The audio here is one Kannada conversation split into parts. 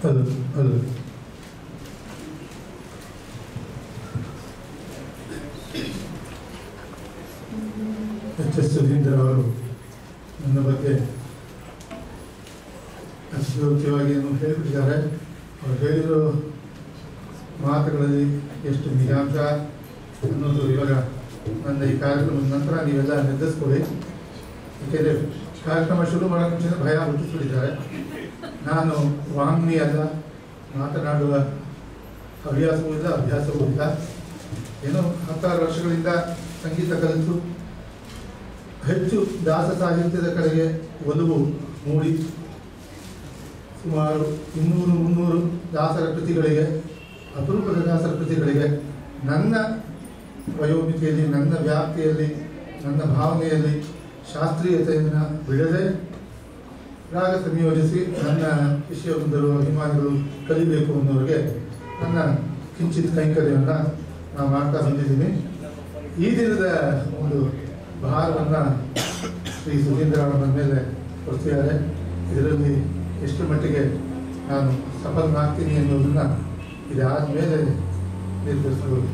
ಅದು ಅದು ಎಚ್ ಎಸ್ ಸುಧೀಂದ್ರ ಅವರು ನನ್ನ ಬಗ್ಗೆ ಅತಿಶಯೋಕ್ತಿಯಾಗಿ ಏನು ಹೇಳಿಬಿಟ್ಟಿದ್ದಾರೆ ಅವರು ಹೇಳಿರೋ ಮಾತುಗಳಲ್ಲಿ ಎಷ್ಟು ನಿಜಾಂಶ ಅನ್ನೋದು ಇವಾಗ ನನ್ನ ಈ ಕಾರ್ಯಕ್ರಮದ ನಂತರ ನೀವೆಲ್ಲ ನಿರ್ಧರಿಸ್ಕೊಳ್ಳಿ ಯಾಕೆಂದರೆ ಕಾರ್ಯಕ್ರಮ ಶುರು ಮಾಡೋಕ್ಕೆ ಮುಂಚೆ ಭಯ ಹುಟ್ಟಿಸ್ಬಿಟ್ಟಿದ್ದಾರೆ ನಾನು ವಾಗ್ಮಿ ಅಲ್ಲ ಮಾತನಾಡುವ ಹವ್ಯಾಸವೂ ಇಲ್ಲ ಅಭ್ಯಾಸವೂ ಇಲ್ಲ ಏನೋ ಹತ್ತಾರು ವರ್ಷಗಳಿಂದ ಸಂಗೀತ ಕಲಿತು ಹೆಚ್ಚು ದಾಸ ಸಾಹಿತ್ಯದ ಕಡೆಗೆ ಒಲವು ಮೂಡಿ ಸುಮಾರು ಇನ್ನೂರು ಮುನ್ನೂರು ದಾಸರ ಕೃತಿಗಳಿಗೆ ಅಪರೂಪದ ದಾಸರ ಕೃತಿಗಳಿಗೆ ನನ್ನ ವಯೋಮಿತಿಯಲ್ಲಿ ನನ್ನ ವ್ಯಾಪ್ತಿಯಲ್ಲಿ ನನ್ನ ಭಾವನೆಯಲ್ಲಿ ಶಾಸ್ತ್ರೀಯತೆಯನ್ನು ಬಿಡದೆ ರಾಗ ಸಂಯೋಜಿಸಿ ನನ್ನ ವಿಷಯ ಬಂದರು ಅಭಿಮಾನಿಗಳು ಕಲಿಬೇಕು ಅನ್ನೋರಿಗೆ ನನ್ನ ಕಿಂಚಿತ್ ಕೈಂಕರ್ಯವನ್ನು ನಾನು ಮಾಡ್ತಾ ಬಂದಿದ್ದೀನಿ ಈ ದಿನದ ಒಂದು ಭಾರವನ್ನು ಶ್ರೀ ಸುಧೀಂದ್ರ ಅವರ ನನ್ನ ಮೇಲೆ ಕೊಡ್ತಿದ್ದಾರೆ ಇದರಲ್ಲಿ ಎಷ್ಟು ಮಟ್ಟಿಗೆ ನಾನು ಸಫಲನಾಗ್ತೀನಿ ಅನ್ನೋದನ್ನು ಇದಾದ ಮೇಲೆ ನಿರ್ಧರಿಸಬಹುದು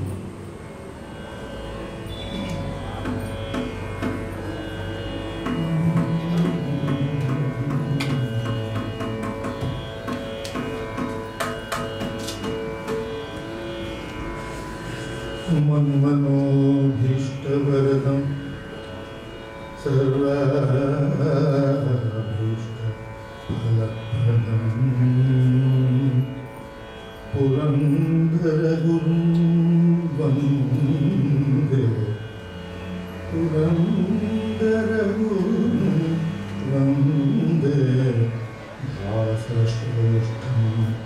मन्मनोभीष्टवरदं सर्वाभीष्टफलप्रदम् पुरन्दरगुरुं वन्दे पुरन्दरगुरुं वन्दे भासश्रेष्ठं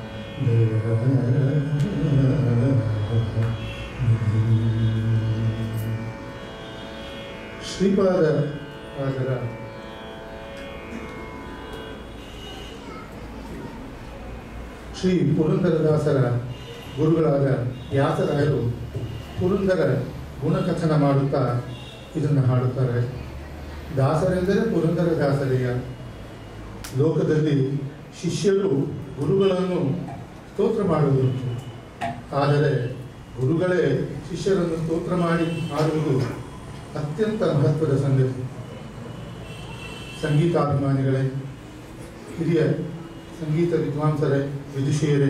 ಶ್ರೀಪಾದ ರಾಜರ ಶ್ರೀ ಪುರಂದರದಾಸರ ಗುರುಗಳಾದ ವ್ಯಾಸರಾಯರು ಪುರಂದರ ಗುಣಕಥನ ಮಾಡುತ್ತಾ ಇದನ್ನು ಹಾಡುತ್ತಾರೆ ದಾಸರೆಂದರೆ ಪುರಂದರ ದಾಸರೆಯ ಲೋಕದಲ್ಲಿ ಶಿಷ್ಯರು ಗುರುಗಳನ್ನು ಸ್ತೋತ್ರ ಮಾಡುವುದುಂಟು ಆದರೆ ಗುರುಗಳೇ ಶಿಷ್ಯರನ್ನು ಸ್ತೋತ್ರ ಮಾಡಿ ಹಾಡುವುದು ಅತ್ಯಂತ ಮಹತ್ವದ ಸಂಗತಿ ಸಂಗೀತಾಭಿಮಾನಿಗಳೇ ಹಿರಿಯ ಸಂಗೀತ ವಿದ್ವಾಂಸರೇ ವಿದುಷಿಯರೇ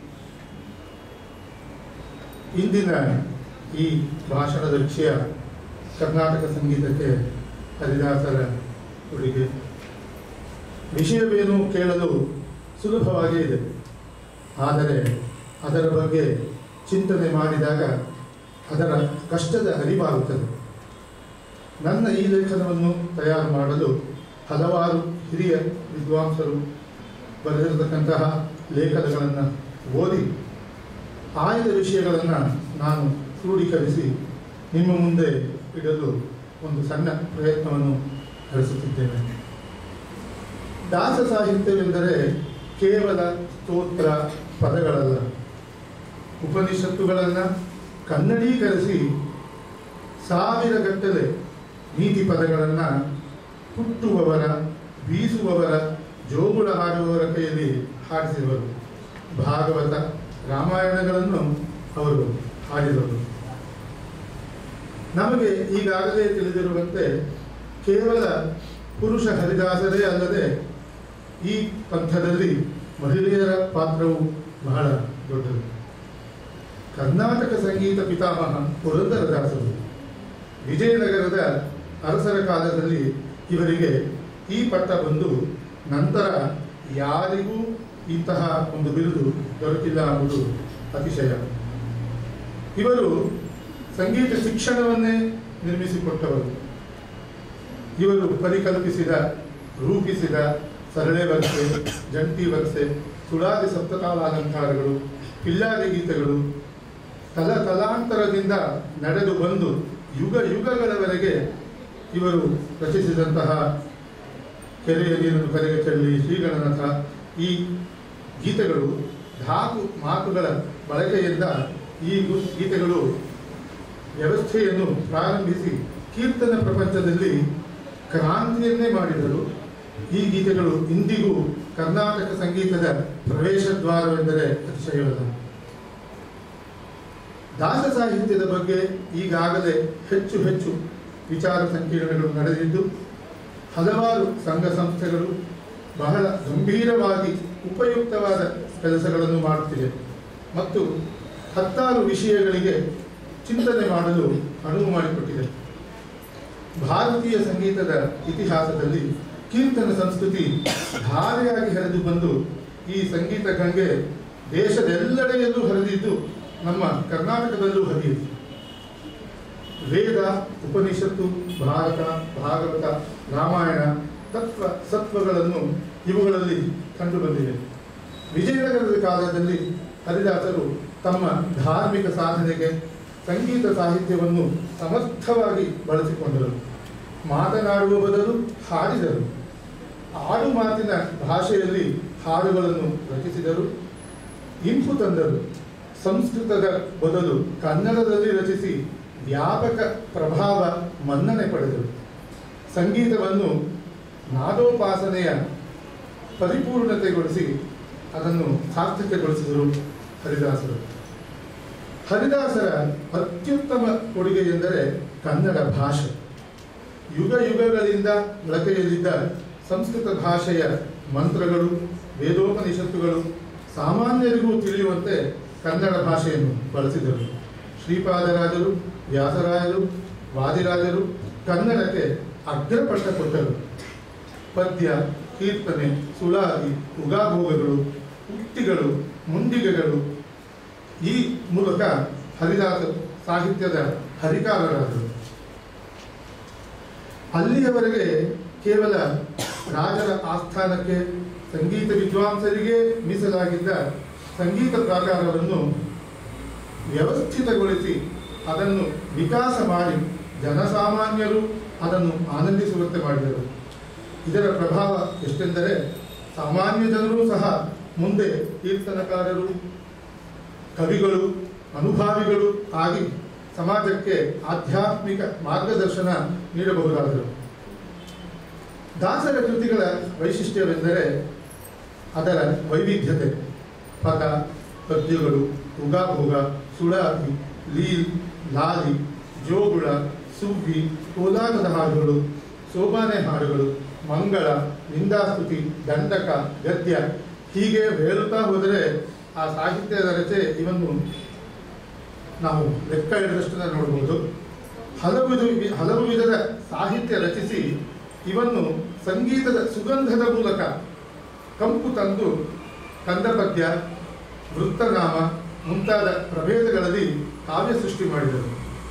ಇಂದಿನ ಈ ಭಾಷಣದ ವಿಷಯ ಕರ್ನಾಟಕ ಸಂಗೀತಕ್ಕೆ ಹರಿದಾಸರ ಕೊಡುಗೆ ವಿಷಯವೇನು ಕೇಳಲು ಸುಲಭವಾಗೇ ಇದೆ ಆದರೆ ಅದರ ಬಗ್ಗೆ ಚಿಂತನೆ ಮಾಡಿದಾಗ ಅದರ ಕಷ್ಟದ ಅರಿವಾಗುತ್ತದೆ ನನ್ನ ಈ ಲೇಖನವನ್ನು ತಯಾರು ಮಾಡಲು ಹಲವಾರು ಹಿರಿಯ ವಿದ್ವಾಂಸರು ಬರೆದಿರತಕ್ಕಂತಹ ಲೇಖನಗಳನ್ನು ಓದಿ ಆಯ್ದ ವಿಷಯಗಳನ್ನು ನಾನು ಕ್ರೋಢೀಕರಿಸಿ ನಿಮ್ಮ ಮುಂದೆ ಇಡಲು ಒಂದು ಸಣ್ಣ ಪ್ರಯತ್ನವನ್ನು ನಡೆಸುತ್ತಿದ್ದೇನೆ ದಾಸ ಸಾಹಿತ್ಯವೆಂದರೆ ಕೇವಲ ಸ್ತೋತ್ರ ಪದಗಳಲ್ಲ ಉಪನಿಷತ್ತುಗಳನ್ನು ಕನ್ನಡೀಕರಿಸಿ ಸಾವಿರ ಗಟ್ಟಲೆ ನೀತಿ ಪದಗಳನ್ನು ಹುಟ್ಟುವವರ ಬೀಸುವವರ ಜೋಗುಳ ಹಾಡುವವರ ಕೈಯಲ್ಲಿ ಹಾಡಿಸಿರುವರು ಭಾಗವತ ರಾಮಾಯಣಗಳನ್ನು ಅವರು ಹಾಡಿದರು ನಮಗೆ ಈಗಾಗಲೇ ತಿಳಿದಿರುವಂತೆ ಕೇವಲ ಪುರುಷ ಹರಿದಾಸರೇ ಅಲ್ಲದೆ ಈ ಪಂಥದಲ್ಲಿ ಮಹಿಳೆಯರ ಪಾತ್ರವು ಬಹಳ ದೊಡ್ಡದು ಕರ್ನಾಟಕ ಸಂಗೀತ ಪಿತಾಮಹ ಪುರಂದರದಾಸರು ವಿಜಯನಗರದ ಅರಸರ ಕಾಲದಲ್ಲಿ ಇವರಿಗೆ ಈ ಪಟ್ಟ ಬಂದು ನಂತರ ಯಾರಿಗೂ ಇಂತಹ ಒಂದು ಬಿರುದು ದೊರಕಿಲ್ಲ ಎಂಬುದು ಅತಿಶಯ ಇವರು ಸಂಗೀತ ಶಿಕ್ಷಣವನ್ನೇ ನಿರ್ಮಿಸಿಕೊಟ್ಟವರು ಇವರು ಪರಿಕಲ್ಪಿಸಿದ ರೂಪಿಸಿದ ಸರಳೆ ವರ್ಸೆ ಜಂಟಿ ವರ್ಸೆ ಸುಳಾದಿ ಸಪ್ತಕಾಲ ಅಲಂಕಾರಗಳು ಪಿಲ್ಲಾರಿ ಗೀತೆಗಳು ತಲ ತಲಾಂತರದಿಂದ ನಡೆದು ಬಂದು ಯುಗ ಯುಗಗಳವರೆಗೆ ಇವರು ರಚಿಸಿದಂತಹ ಕೆರೆಯ ನೀರನ್ನು ಕರೆಗೆ ಚೆಲ್ಲಿ ಶ್ರೀಗಣನಾಥ ಈ ಗೀತೆಗಳು ಧಾತು ಮಾತುಗಳ ಬಳಕೆಯಿಂದ ಈ ಗು- ಗೀತೆಗಳು ವ್ಯವಸ್ಥೆಯನ್ನು ಪ್ರಾರಂಭಿಸಿ ಕೀರ್ತನ ಪ್ರಪಂಚದಲ್ಲಿ ಕ್ರಾಂತಿಯನ್ನೇ ಮಾಡಿದರು ಈ ಗೀತೆಗಳು ಇಂದಿಗೂ ಕರ್ನಾಟಕ ಸಂಗೀತದ ಪ್ರವೇಶ ದ್ವಾರವೆಂದರೆ ಅತಿಶಯವಲ್ಲ ದಾಸ ಸಾಹಿತ್ಯದ ಬಗ್ಗೆ ಈಗಾಗಲೇ ಹೆಚ್ಚು ಹೆಚ್ಚು ವಿಚಾರ ಸಂಕಿರಣಗಳು ನಡೆದಿದ್ದು ಹಲವಾರು ಸಂಘ ಸಂಸ್ಥೆಗಳು ಬಹಳ ಗಂಭೀರವಾಗಿ ಉಪಯುಕ್ತವಾದ ಕೆಲಸಗಳನ್ನು ಮಾಡುತ್ತಿವೆ ಮತ್ತು ಹತ್ತಾರು ವಿಷಯಗಳಿಗೆ ಚಿಂತನೆ ಮಾಡಲು ಅನುವು ಮಾಡಿಕೊಟ್ಟಿದೆ ಭಾರತೀಯ ಸಂಗೀತದ ಇತಿಹಾಸದಲ್ಲಿ ಕೀರ್ತನ ಸಂಸ್ಕೃತಿ ಧಾರೆಯಾಗಿ ಹರಿದು ಬಂದು ಈ ಸಂಗೀತ ಗಂಗೆ ದೇಶದೆಲ್ಲೆಡೆಯಲ್ಲೂ ಹರಿದಿದ್ದು ನಮ್ಮ ಕರ್ನಾಟಕದಲ್ಲೂ ಹರಿಯಿತು ವೇದ ಉಪನಿಷತ್ತು ಭಾರತ ಭಾಗವತ ರಾಮಾಯಣ ತತ್ವ ಸತ್ವಗಳನ್ನು ಇವುಗಳಲ್ಲಿ ಕಂಡುಬಂದಿವೆ ವಿಜಯನಗರದ ಕಾಲದಲ್ಲಿ ಹರಿದಾಸರು ತಮ್ಮ ಧಾರ್ಮಿಕ ಸಾಧನೆಗೆ ಸಂಗೀತ ಸಾಹಿತ್ಯವನ್ನು ಸಮರ್ಥವಾಗಿ ಬಳಸಿಕೊಂಡರು ಮಾತನಾಡುವ ಬದಲು ಹಾಡಿದರು ಆಡು ಮಾತಿನ ಭಾಷೆಯಲ್ಲಿ ಹಾಡುಗಳನ್ನು ರಚಿಸಿದರು ಇಂಪು ತಂದರು ಸಂಸ್ಕೃತದ ಬದಲು ಕನ್ನಡದಲ್ಲಿ ರಚಿಸಿ ವ್ಯಾಪಕ ಪ್ರಭಾವ ಮನ್ನಣೆ ಪಡೆದರು ಸಂಗೀತವನ್ನು ನಾದೋಪಾಸನೆಯ ಪರಿಪೂರ್ಣತೆಗೊಳಿಸಿ ಅದನ್ನು ಸಾರ್ಥಕ್ಯಗೊಳಿಸಿದರು ಹರಿದಾಸರು ಹರಿದಾಸರ ಅತ್ಯುತ್ತಮ ಕೊಡುಗೆ ಎಂದರೆ ಕನ್ನಡ ಭಾಷೆ ಯುಗ ಯುಗಗಳಿಂದ ಬಳಕೆಯಲ್ಲಿದ್ದ ಸಂಸ್ಕೃತ ಭಾಷೆಯ ಮಂತ್ರಗಳು ವೇದೋಪನಿಷತ್ತುಗಳು ಸಾಮಾನ್ಯರಿಗೂ ತಿಳಿಯುವಂತೆ ಕನ್ನಡ ಭಾಷೆಯನ್ನು ಬಳಸಿದರು ಶ್ರೀಪಾದರಾಜರು ವ್ಯಾಸರಾಯರು ವಾದಿರಾಜರು ಕನ್ನಡಕ್ಕೆ ಅಗ್ರಪಟ್ಟ ಕೊಟ್ಟರು ಪದ್ಯ ಕೀರ್ತನೆ ಸುಳಾದಿ ಉಗಾಭೋಗಗಳು ಉಕ್ತಿಗಳು ಮುಂಡಿಗೆಗಳು ಈ ಮೂಲಕ ಹರಿದಾಸ ಸಾಹಿತ್ಯದ ಹರಿಕಾರರಾದರು ಅಲ್ಲಿಯವರೆಗೆ ಕೇವಲ ರಾಜರ ಆಸ್ಥಾನಕ್ಕೆ ಸಂಗೀತ ವಿದ್ವಾಂಸರಿಗೆ ಮೀಸಲಾಗಿದ್ದ ಸಂಗೀತ ಪ್ರಾಕಾರವನ್ನು ವ್ಯವಸ್ಥಿತಗೊಳಿಸಿ ಅದನ್ನು ವಿಕಾಸ ಮಾಡಿ ಜನಸಾಮಾನ್ಯರು ಅದನ್ನು ಆನಂದಿಸುವಂತೆ ಮಾಡಿದರು ಇದರ ಪ್ರಭಾವ ಎಷ್ಟೆಂದರೆ ಸಾಮಾನ್ಯ ಜನರು ಸಹ ಮುಂದೆ ಕೀರ್ತನಕಾರರು ಕವಿಗಳು ಅನುಭಾವಿಗಳು ಆಗಿ ಸಮಾಜಕ್ಕೆ ಆಧ್ಯಾತ್ಮಿಕ ಮಾರ್ಗದರ್ಶನ ನೀಡಬಹುದಾದರು ದಾಸರ ಕೃತಿಗಳ ವೈಶಿಷ್ಟ್ಯವೆಂದರೆ ಅದರ ವೈವಿಧ್ಯತೆ ಪದ ಪದ್ಯಗಳು ಉಗಾಭೋಗ ಸುಳಾದಿ ಲೀಲ್ ಲಾಲಿ ಜೋಗುಳ ಸುವ್ವಿ ಕೋಲಾಟದ ಹಾಡುಗಳು ಸೋಬಾನೆ ಹಾಡುಗಳು ಮಂಗಳ ನಿಂದಾಸ್ತುತಿ ದಂಡಕ ಗದ್ಯ ಹೀಗೆ ಹೇಳುತ್ತಾ ಹೋದರೆ ಆ ಸಾಹಿತ್ಯದ ರಚನೆ ಇವನ್ನು ನಾವು ಲೆಕ್ಕ ಹಿಡಿದಷ್ಟನ್ನ ನೋಡಬಹುದು ಹಲವು ವಿಧ- ಹಲವು ವಿಧದ ಸಾಹಿತ್ಯ ರಚಿಸಿ ಇವನ್ನು ಸಂಗೀತದ ಸುಗಂಧದ ಮೂಲಕ ಕಂಪು ತಂದು ಕಂದಪದ್ಯ ವೃತ್ತನಾಮ ಮುಂತಾದ ಪ್ರಭೇದಗಳಲ್ಲಿ ಕಾವ್ಯ ಸೃಷ್ಟಿ ಮಾಡಿದರು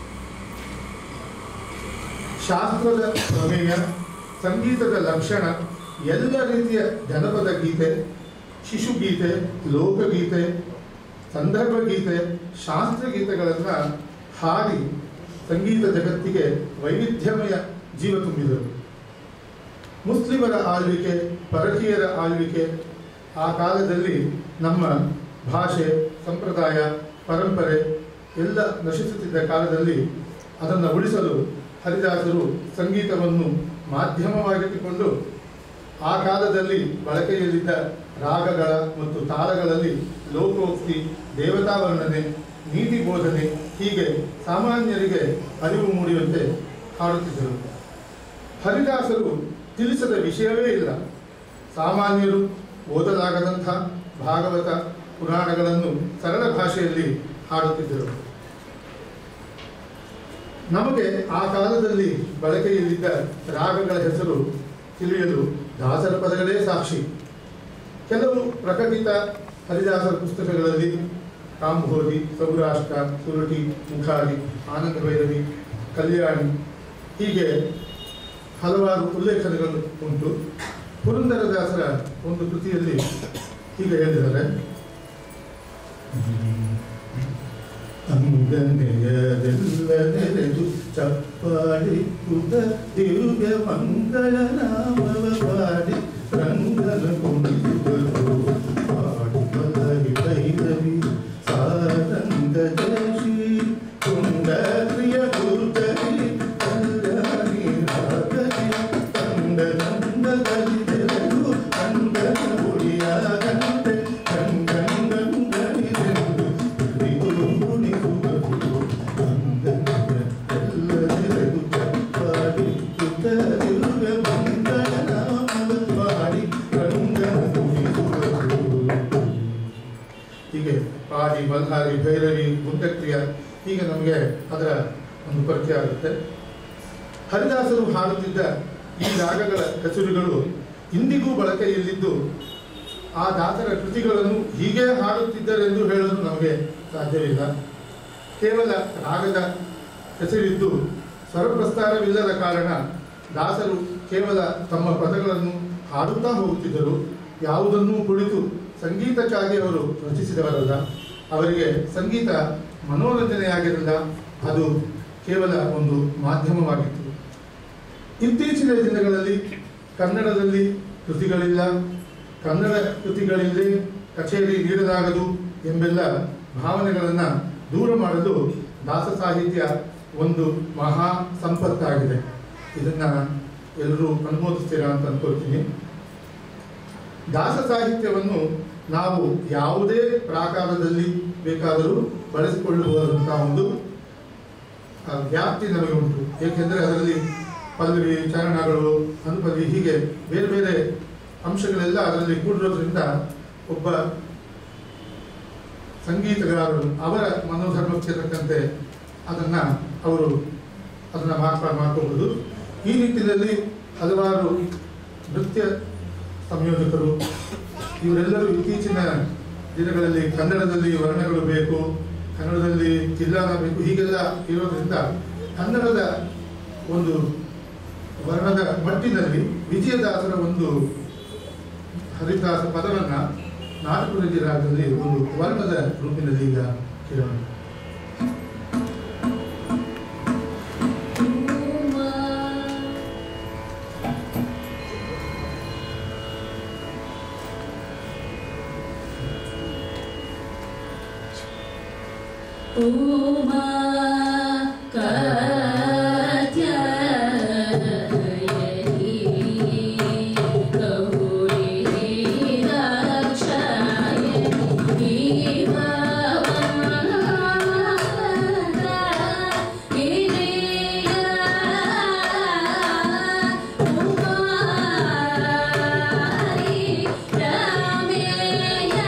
ಶಾಸ್ತ್ರದ ಪ್ರಮೇಯ ಸಂಗೀತದ ಲಕ್ಷಣ ಎಲ್ಲ ರೀತಿಯ ಜನಪದ ಗೀತೆ ಶಿಶುಗೀತೆ ಲೋಕಗೀತೆ ಸಂದರ್ಭ ಗೀತೆ ಶಾಸ್ತ್ರಗೀತೆಗಳನ್ನು ಹಾಡಿ ಸಂಗೀತ ಜಗತ್ತಿಗೆ ವೈವಿಧ್ಯಮಯ ಜೀವ ತುಂಬಿದರು ಮುಸ್ಲಿಮರ ಆಳ್ವಿಕೆ ಪರಕೀಯರ ಆಳ್ವಿಕೆ ಆ ಕಾಲದಲ್ಲಿ ನಮ್ಮ ಭಾಷೆ ಸಂಪ್ರದಾಯ ಪರಂಪರೆ ಎಲ್ಲ ನಶಿಸುತ್ತಿದ್ದ ಕಾಲದಲ್ಲಿ ಅದನ್ನು ಉಳಿಸಲು ಹರಿದಾಸರು ಸಂಗೀತವನ್ನು ಮಾಧ್ಯಮವಾಗಿಟ್ಟುಕೊಂಡು ಆ ಕಾಲದಲ್ಲಿ ಬಳಕೆಯಲ್ಲಿದ್ದ ರಾಗಗಳ ಮತ್ತು ತಾಳಗಳಲ್ಲಿ ಲೋಕೋಕ್ತಿ ದೇವತಾ ವರ್ಣನೆ ನೀತಿ ಬೋಧನೆ ಹೀಗೆ ಸಾಮಾನ್ಯರಿಗೆ ಅರಿವು ಮೂಡಿಯುವಂತೆ ಹಾಡುತ್ತಿದ್ದರು ಹರಿದಾಸರು ತಿಳಿಸದ ವಿಷಯವೇ ಇಲ್ಲ ಸಾಮಾನ್ಯರು ಓದಲಾಗದಂಥ ಭಾಗವತ ಪುರಾಣಗಳನ್ನು ಸರಳ ಭಾಷೆಯಲ್ಲಿ ಹಾಡುತ್ತಿದ್ದರು ನಮಗೆ ಆ ಕಾಲದಲ್ಲಿ ಬಳಕೆಯಲ್ಲಿದ್ದ ರಾಗಗಳ ಹೆಸರು ತಿಳಿಯಲು ದಾಸರ ಪದಗಳೇ ಸಾಕ್ಷಿ ಕೆಲವು ಪ್ರಕಟಿತ ಹರಿದಾಸರ ಪುಸ್ತಕಗಳಲ್ಲಿ ಕಾಂಬೋಧಿ ಸೌರಾಷ್ಟ್ರ ಸುರಟಿ ಮುಖಾರಿ ಆನಂದ ಭೈರವಿ ಕಲ್ಯಾಣಿ ಹೀಗೆ ಹಲವಾರು ಉಲ್ಲೇಖನಗಳು ಉಂಟು ಪುರಂದರದಾಸರ ಒಂದು ಕೃತಿಯಲ್ಲಿ ಹೀಗೆ ಹೇಳಿದ್ದಾರೆ ಅಂಗನೆಯದೆಲ್ಲ ನೆರೆದು ಚಪ್ಪಾಡಿ ಕುದ ದಿವ್ಯ ಮಂಗಳ ನಾಮವ ಪಾಡಿ ರಂಗನ ಕುಣಿಸುವರು ಪಾಡಿ ಮಲಗಿ ಭೈರವಿ ಸಾರಂಗ ಜಯಶ್ರೀ ಕುಂಡಕ್ರಿಯ ಗುರುತರಿ ಕಲ್ಯಾಣಿ ರಾಗರಿ ಕಂಡ ನಂದದಲ್ಲಿ ಮಲ್ಹಾರಿ ಭೈರವಿ ಗುಂಡಕ್ರಿಯ ಹೀಗೆ ನಮಗೆ ಅದರ ಒಂದು ಪರಿಚಯ ಆಗುತ್ತೆ ಹರಿದಾಸರು ಹಾಡುತ್ತಿದ್ದ ಈ ರಾಗಗಳ ಹೆಸರುಗಳು ಇಂದಿಗೂ ಬಳಕೆಯಲ್ಲಿದ್ದು ಆ ದಾಸರ ಕೃತಿಗಳನ್ನು ಹೀಗೆ ಹಾಡುತ್ತಿದ್ದರೆಂದು ಹೇಳಲು ನಮಗೆ ಸಾಧ್ಯವಿಲ್ಲ ಕೇವಲ ರಾಗದ ಹೆಸರಿದ್ದು ಸ್ವರಪ್ರಸ್ತಾರವಿಲ್ಲದ ಕಾರಣ ದಾಸರು ಕೇವಲ ತಮ್ಮ ಪದಗಳನ್ನು ಹಾಡುತ್ತಾ ಹೋಗುತ್ತಿದ್ದರು ಯಾವುದನ್ನೂ ಕುಳಿತು ಸಂಗೀತಕ್ಕಾಗಿ ಅವರು ರಚಿಸಿದವರಲ್ಲ ಅವರಿಗೆ ಸಂಗೀತ ಮನೋರಂಜನೆಯಾಗಿರಲಿಲ್ಲ ಅದು ಕೇವಲ ಒಂದು ಮಾಧ್ಯಮವಾಗಿತ್ತು ಇತ್ತೀಚಿನ ದಿನಗಳಲ್ಲಿ ಕನ್ನಡದಲ್ಲಿ ಕೃತಿಗಳಿಲ್ಲ ಕನ್ನಡ ಕೃತಿಗಳಿಲ್ಲದೆ ಕಚೇರಿ ನೀಡಲಾಗದು ಎಂಬೆಲ್ಲ ಭಾವನೆಗಳನ್ನು ದೂರ ಮಾಡಲು ದಾಸ ಸಾಹಿತ್ಯ ಒಂದು ಮಹಾ ಸಂಪತ್ತಾಗಿದೆ ಇದನ್ನ ಎಲ್ಲರೂ ಅನುಮೋದಿಸ್ತೀರಾ ಅಂತ ಅನ್ಕೊಳ್ತೀನಿ ದಾಸ ಸಾಹಿತ್ಯವನ್ನು ನಾವು ಯಾವುದೇ ಪ್ರಾಕಾರದಲ್ಲಿ ಬೇಕಾದರೂ ಬಳಸಿಕೊಳ್ಳಬಹುದಂತಹ ಒಂದು ಆ, ವ್ಯಾಪ್ತಿ ನಮಗೆ ಉಂಟು ಏಕೆಂದರೆ ಅದರಲ್ಲಿ ಪಲ್ಲವಿ ಚರಣಗಳು ಅನುಪಲ್ವಿ ಹೀಗೆ ಬೇರೆ ಬೇರೆ ಅಂಶಗಳೆಲ್ಲ ಅದರಲ್ಲಿ ಕೂಡಿರೋದ್ರಿಂದ ಒಬ್ಬ ಸಂಗೀತಗಾರರು ಅವರ ಮನೋಧರ್ಮಕ್ಕೆ ತಕ್ಕಂತೆ ಅದನ್ನ ಅವರು ಅದನ್ನ ಮಾರ್ಪಾಡು ಮಾಡ್ಕೋಬಹುದು ಈ ನಿಟ್ಟಿನಲ್ಲಿ ಹಲವಾರು ನೃತ್ಯ ಸಂಯೋಜಕರು ಇವರೆಲ್ಲರೂ ಇತ್ತೀಚಿನ ದಿನಗಳಲ್ಲಿ ಕನ್ನಡದಲ್ಲಿ ವರ್ಣಗಳು ಬೇಕು ಕನ್ನಡದಲ್ಲಿ ಜಿಲ್ಲಾನ ಬೇಕು ಹೀಗೆಲ್ಲ ಇರೋದ್ರಿಂದ ಕನ್ನಡದ ಒಂದು ವರ್ಣದ ಮಟ್ಟಿನಲ್ಲಿ ವಿಜಯದಾಸರ ಒಂದು ಹರಿದಾಸ ಪದವನ್ನ ನಾಟಕದ ರಾಗದಲ್ಲಿ ಒಂದು ವರ್ಣದ ರೂಪಿನಲ್ಲಿ ಈಗ ಕೇಳೋಣ उमा कात्यायनी गौरी रक्षायणी भवन्ता गिरिया उमारी रमेया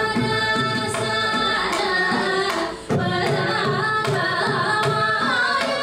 रसारा परागमाया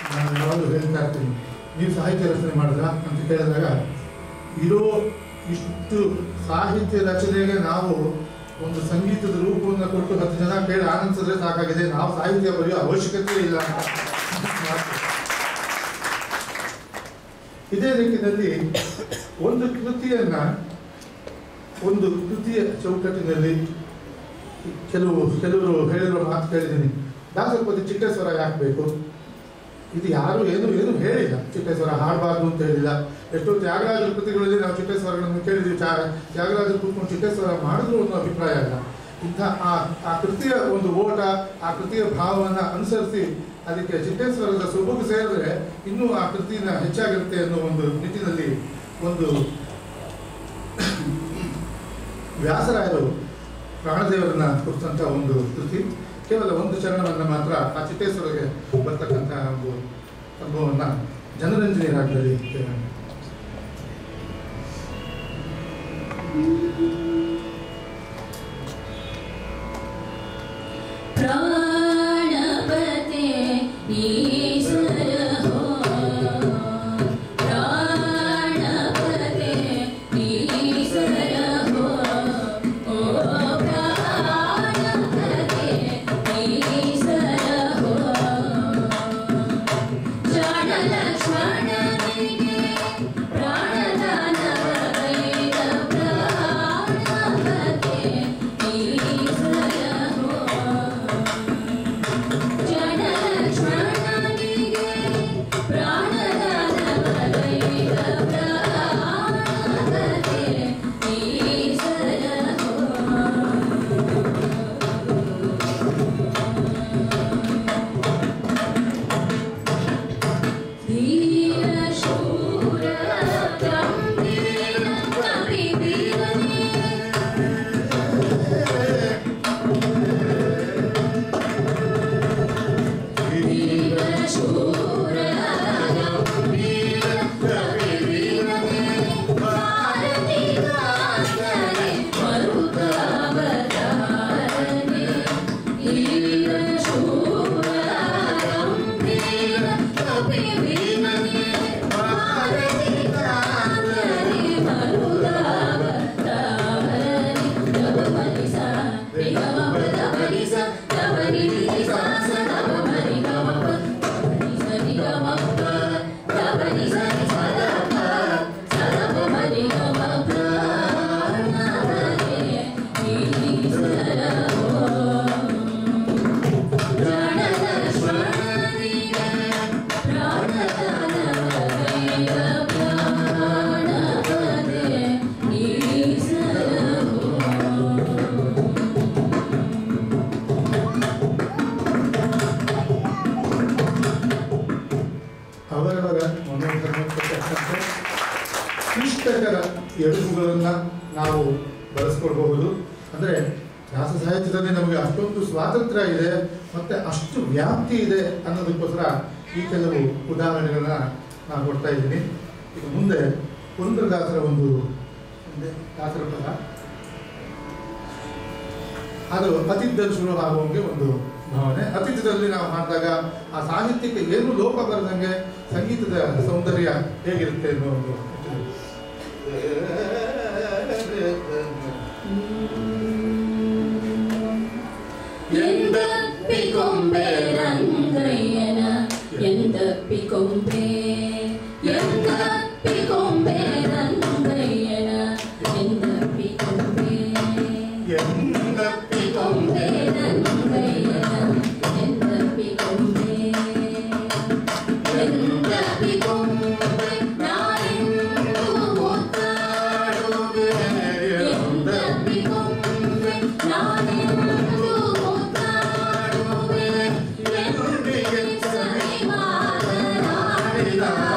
ನಾನು ಯಾವಾಗಲೂ ಹೇಳ್ತಾ ಇರ್ತೀನಿ ನೀವು ಸಾಹಿತ್ಯ ರಚನೆ ಮಾಡಿದ್ರ ಅಂತ ಕೇಳಿದಾಗ ಇರೋ ಇಷ್ಟು ಸಾಹಿತ್ಯ ರಚನೆಗೆ ನಾವು ಒಂದು ಸಂಗೀತದ ರೂಪವನ್ನು ಕೊಟ್ಟು ಹತ್ತು ಜನ ಕೇಳಿ ಆನಂದಿಸಿದ್ರೆ ಸಾಕಾಗಿದೆ ನಾವು ಸಾಹಿತ್ಯ ಬರೆಯೋ ಅವಶ್ಯಕತೆ ಇಲ್ಲ ಅಂತ ಇದೇ ರೀತಿಯಲ್ಲಿ ಒಂದು ಕೃತಿಯನ್ನ ಒಂದು ಕೃತಿಯ ಚೌಕಟ್ಟಿನಲ್ಲಿ ಕೆಲವು ಕೆಲವರು ಹೇಳಿರೋ ಮಾತು ಕೇಳಿದ್ದೀನಿ ದಾಸರಪತಿ ಚಿಕ್ಕೇಶ್ವರ ಯಾಕೆ ಬೇಕು ಇದು ಯಾರು ಏನು ಏನು ಹೇಳಿಲ್ಲ ಚಿಕ್ಕೇಶ್ವರ ಹಾಡಬಾರ್ದು ಅಂತ ಹೇಳಿಲ್ಲ ಎಷ್ಟೋ ತ್ಯಾಗರಾಜರ ಕೃತಿಗಳಲ್ಲಿ ನಾವು ಚಿಕ್ಕೇಶ್ವರಗಳನ್ನು ಕೇಳಿದ್ವಿ ತ್ಯಾ- ತ್ಯಾಗರಾಜರು ಕೂತ್ಕೊಂಡು ಚಿಕ್ಕೇಶ್ವರ ಮಾಡಿದ್ರು ಅನ್ನೋ ಅಭಿಪ್ರಾಯ ಅಲ್ಲ ಇಂಥ ಆ ಆ ಕೃತಿಯ ಒಂದು ಓಟ ಆ ಕೃತಿಯ ಭಾವವನ್ನು ಅನುಸರಿಸಿ ಅದಕ್ಕೆ ಚಿಕ್ಕೇಶ್ವರದ ಸೊಬಗು ಸೇರಿದ್ರೆ ಇನ್ನೂ ಆ ಕೃತಿನ ಹೆಚ್ಚಾಗಿರುತ್ತೆ ಅನ್ನೋ ಒಂದು ನಿಟ್ಟಿನಲ್ಲಿ ಒಂದು ವ್ಯಾಸರಾಯರು ಪ್ರಾಣದೇವರನ್ನ ಕುರಿತಂತ ಒಂದು ಕೃತಿ ಕೇವಲ ಒಂದು ಚರಣವನ್ನು ಮಾತ್ರ ಆ ಚಿಟ್ಟೇಶ್ವರಿಗೆ ಬರ್ತಕ್ಕಂಥ ಒಂದು ಅನುಭವವನ್ನು ಜನರಂಜನೆ ರಾಗದಲ್ಲಿ ಕೇಳೋಣ प्राणपते ईश्वर हो प्राणपते ईश्वर हो ओ प्राणपते ईश्वर हो जनलक्ष्मणनिगे प्राणदानवैद प्राणपते ईश्वर हो जनलक्ष्मणनिगे प्राणदानवैद प्राणपते ईश्वर हो ಧೀರಶೂರ ಗಂಭೀರ ಕವಿವೀರನೇ ಧೀರಶೂರ ಗಂಭೀರ ಕವಿವೀರನೇ ಭಾರತೀಗಾಂತರೆ ಮರುತಾವತಾರನೇ ಧೀರಶೂರ ಗಂಭೀರ ಕವಿವೀರನೇ ಭಾರತೀಗಾಂತರೆ ಮರುತಾವತಾರನೇ ಗಮನಿಸ ನಿಗಮಪದ ಬಲಿಸ ಗಮನಿಸ ಸದಮನಿ ಗಮಪ ಗಮನಿಸ ನಿಗಮಪ ಗಮನಿಸ ಸದಪ ಸದಮನಿ ಗಮಪ ನಮನೆ ಈಶ್ವರ ಪ್ರಾಣಲಕ್ಷ್ಮಣನಿಗೆ ಪ್ರಾಣದಾನವೈದ ಪ್ರಾಣಪದೆ ಈಶ್ವರ ಅವರವರ ಮನೋಧರ್ಮಕ್ಕೆ ತಕ್ಕಂತೆ ಕ್ಲಿಷ್ಟಕರ ಎಡುಗುಗಳನ್ನು ನಾವು ಬಳಸ್ಕೊಳ್ಬಹುದು ಅಂದರೆ ದಾಸ ಸಾಹಿತ್ಯದಲ್ಲಿ ನಮಗೆ ಅಷ್ಟೊಂದು ಸ್ವಾತಂತ್ರ್ಯ ಇದೆ ಮತ್ತು ಅಷ್ಟು ವ್ಯಾಪ್ತಿ ಇದೆ ಅನ್ನೋದಕ್ಕೋಸ್ಕರ ಈ ಕೆಲವು ಉದಾಹರಣೆಗಳನ್ನ ನಾನು ಕೊಡ್ತಾ ಇದ್ದೀನಿ ಈಗ ಮುಂದೆ ಪುರಂದ್ರದಾಸರ ಒಂದು ಮುಂದೆ ದಾಸರ ಪದ ಅದು ಅತಿಥ್ಯದಲ್ಲಿ ಶುರು ಆಗುವಂಗೆ ಒಂದು ಭಾವನೆ ಅತಿಥ್ಯದಲ್ಲಿ ನಾವು ಮಾಡಿದಾಗ ಆ ಸಾಹಿತ್ಯಕ್ಕೆ ಏನು ಲೋಪ ಬರದಂಗೆ ಸಂಗೀತದ ಸೌಂದರ್ಯ ಹೇಗಿರುತ್ತೆ ಅನ್ನೋ ಒಂದು ಎಂದಪ್ಪಿಕೊಂಬೆ ರಂಗಯ್ಯನ ಎಂದಪ್ಪಿಕೊಂಬೆ ಎಂದಪ್ಪಿಕೊಂಬೆ ರಂಗಯ್ಯನ ಎಂದಪ್ಪಿಕೊಂಬೆ ಎಂದಪ್ಪಿಕೊಂಬೆ ರಂಗಯ್ಯನ ಎಂದಪ್ಪಿಕೊಂಬೆ ಎಂದಪ್ಪಿಕೊಂಬೆ ನಾನೆಂದು ಮುತ್ತಾಡುವೆ ಎಂದಪ್ಪಿಕೊಂಬೆ ನಾನೆಂದು ಮುತ್ತಾಡುವೆ ಎಂದಿಗೆ ಸರಿ ಮಾತನಾಡಿದ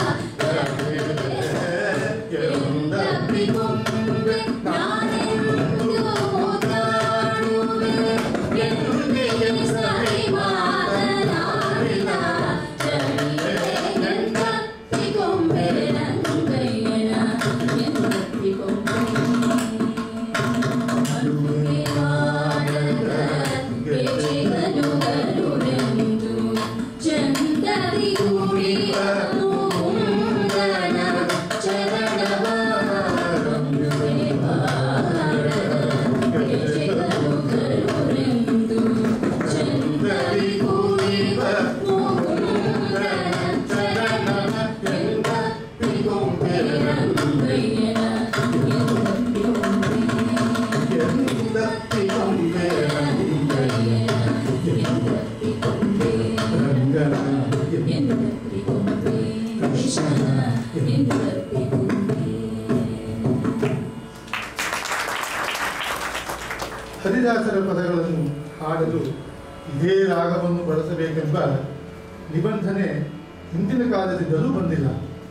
ಹರಿದಾಸರ ಪದಗಳನ್ನು ಹಾಡಲು ಇದೇ ರಾಗವನ್ನು ಬಳಸಬೇಕೆಂಬ ನಿಬಂಧನೆ ಹಿಂದಿನ ಕಾಲದಿಂದಲೂ ಬಂದಿಲ್ಲ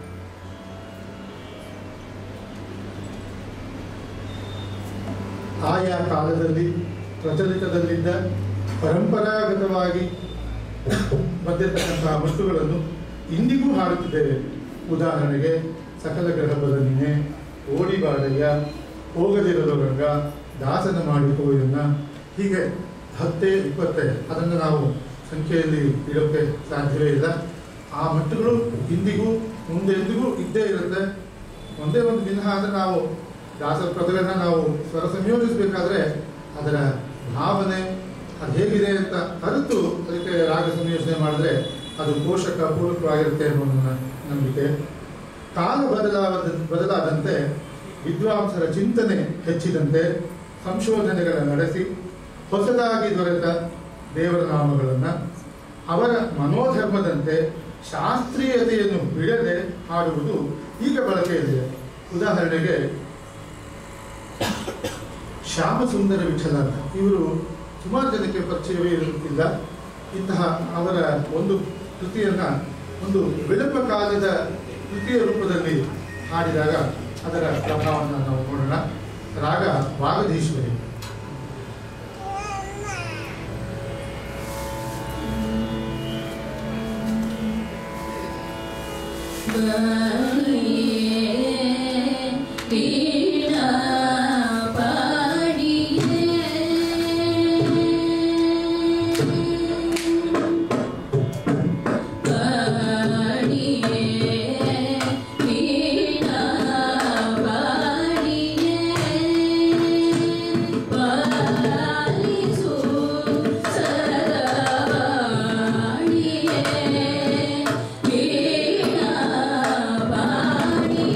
ಆಯಾ ಕಾಲದಲ್ಲಿ ಪ್ರಚಲಿತದಲ್ಲಿದ್ದ ಪರಂಪರಾಗತವಾಗಿ ಬಂದಿರತಕ್ಕಂತಹ ವಸ್ತುಗಳನ್ನು ಇಂದಿಗೂ ಹಾಡುತ್ತಿದ್ದೇವೆ ಉದಾಹರಣೆಗೆ ಸಕಲ ಗ್ರಹಬದ ನಿನ್ನೆ ಓಡಿಬಾಡಯ್ಯ ಹೋಗದಿರಲು ರಂಗ ದಾಸನ ಮಾಡಿ ಕೋಯನ್ನ ಹೀಗೆ ಹತ್ತೇ ಇಪ್ಪತ್ತೇ ಅದನ್ನು ನಾವು ಸಂಖ್ಯೆಯಲ್ಲಿ ಇಡೋಕ್ಕೆ ಸಾಧ್ಯವೇ ಇಲ್ಲ ಆ ಮಟ್ಟುಗಳು ಇಂದಿಗೂ ಮುಂದೆ ಎಂದಿಗೂ ಇದ್ದೇ ಇರುತ್ತೆ ಒಂದೇ ಒಂದು ದಿನ ಆದರೆ ನಾವು ದಾಸರ ಪದಗಳನ್ನ ನಾವು ಸ್ವರ ಸಂಯೋಜಿಸಬೇಕಾದ್ರೆ ಅದರ ಭಾವನೆ ಅದು ಹೇಗಿದೆ ಅಂತ ಅರಿತು ಅದಕ್ಕೆ ರಾಗ ಸಂಯೋಜನೆ ಮಾಡಿದ್ರೆ ಅದು ಪೋಷಕ ಪೂರಕವಾಗಿರುತ್ತೆ ಅನ್ನೋ ನನ್ನ ನಂಬಿಕೆ ಕಾಲ ಬದಲಾದ ಬದಲಾದಂತೆ ವಿದ್ವಾಂಸರ ಚಿಂತನೆ ಹೆಚ್ಚಿದಂತೆ ಸಂಶೋಧನೆಗಳ ನಡೆಸಿ ಹೊಸದಾಗಿ ದೊರೆತ ದೇವರ ನಾಮಗಳನ್ನು ಅವರ ಮನೋಧರ್ಮದಂತೆ ಶಾಸ್ತ್ರೀಯತೆಯನ್ನು ಬಿಡದೆ ಹಾಡುವುದು ಈಗ ಬಳಕೆಯಲ್ಲಿದೆ ಉದಾಹರಣೆಗೆ ಶ್ಯಾಮಸುಂದರ ವಿಠಲ ಅಂತ ಇವರು ಸುಮಾರು ಜನಕ್ಕೆ ಪರಿಚಯವೇ ಇರುತ್ತಿಲ್ಲ ಇಂತಹ ಅವರ ಒಂದು ಕೃತಿಯನ್ನ ಒಂದು ವಿಳಂಬ ಕಾಲದ ಕೃತಿಯ ರೂಪದಲ್ಲಿ ಹಾಡಿದಾಗ ಅದರ ಪ್ರಭಾವವನ್ನು ನಾವು ನೋಡೋಣ ರಾಗ ವಾಗಧೀಶ್ವರಿ ಪಾಡಿ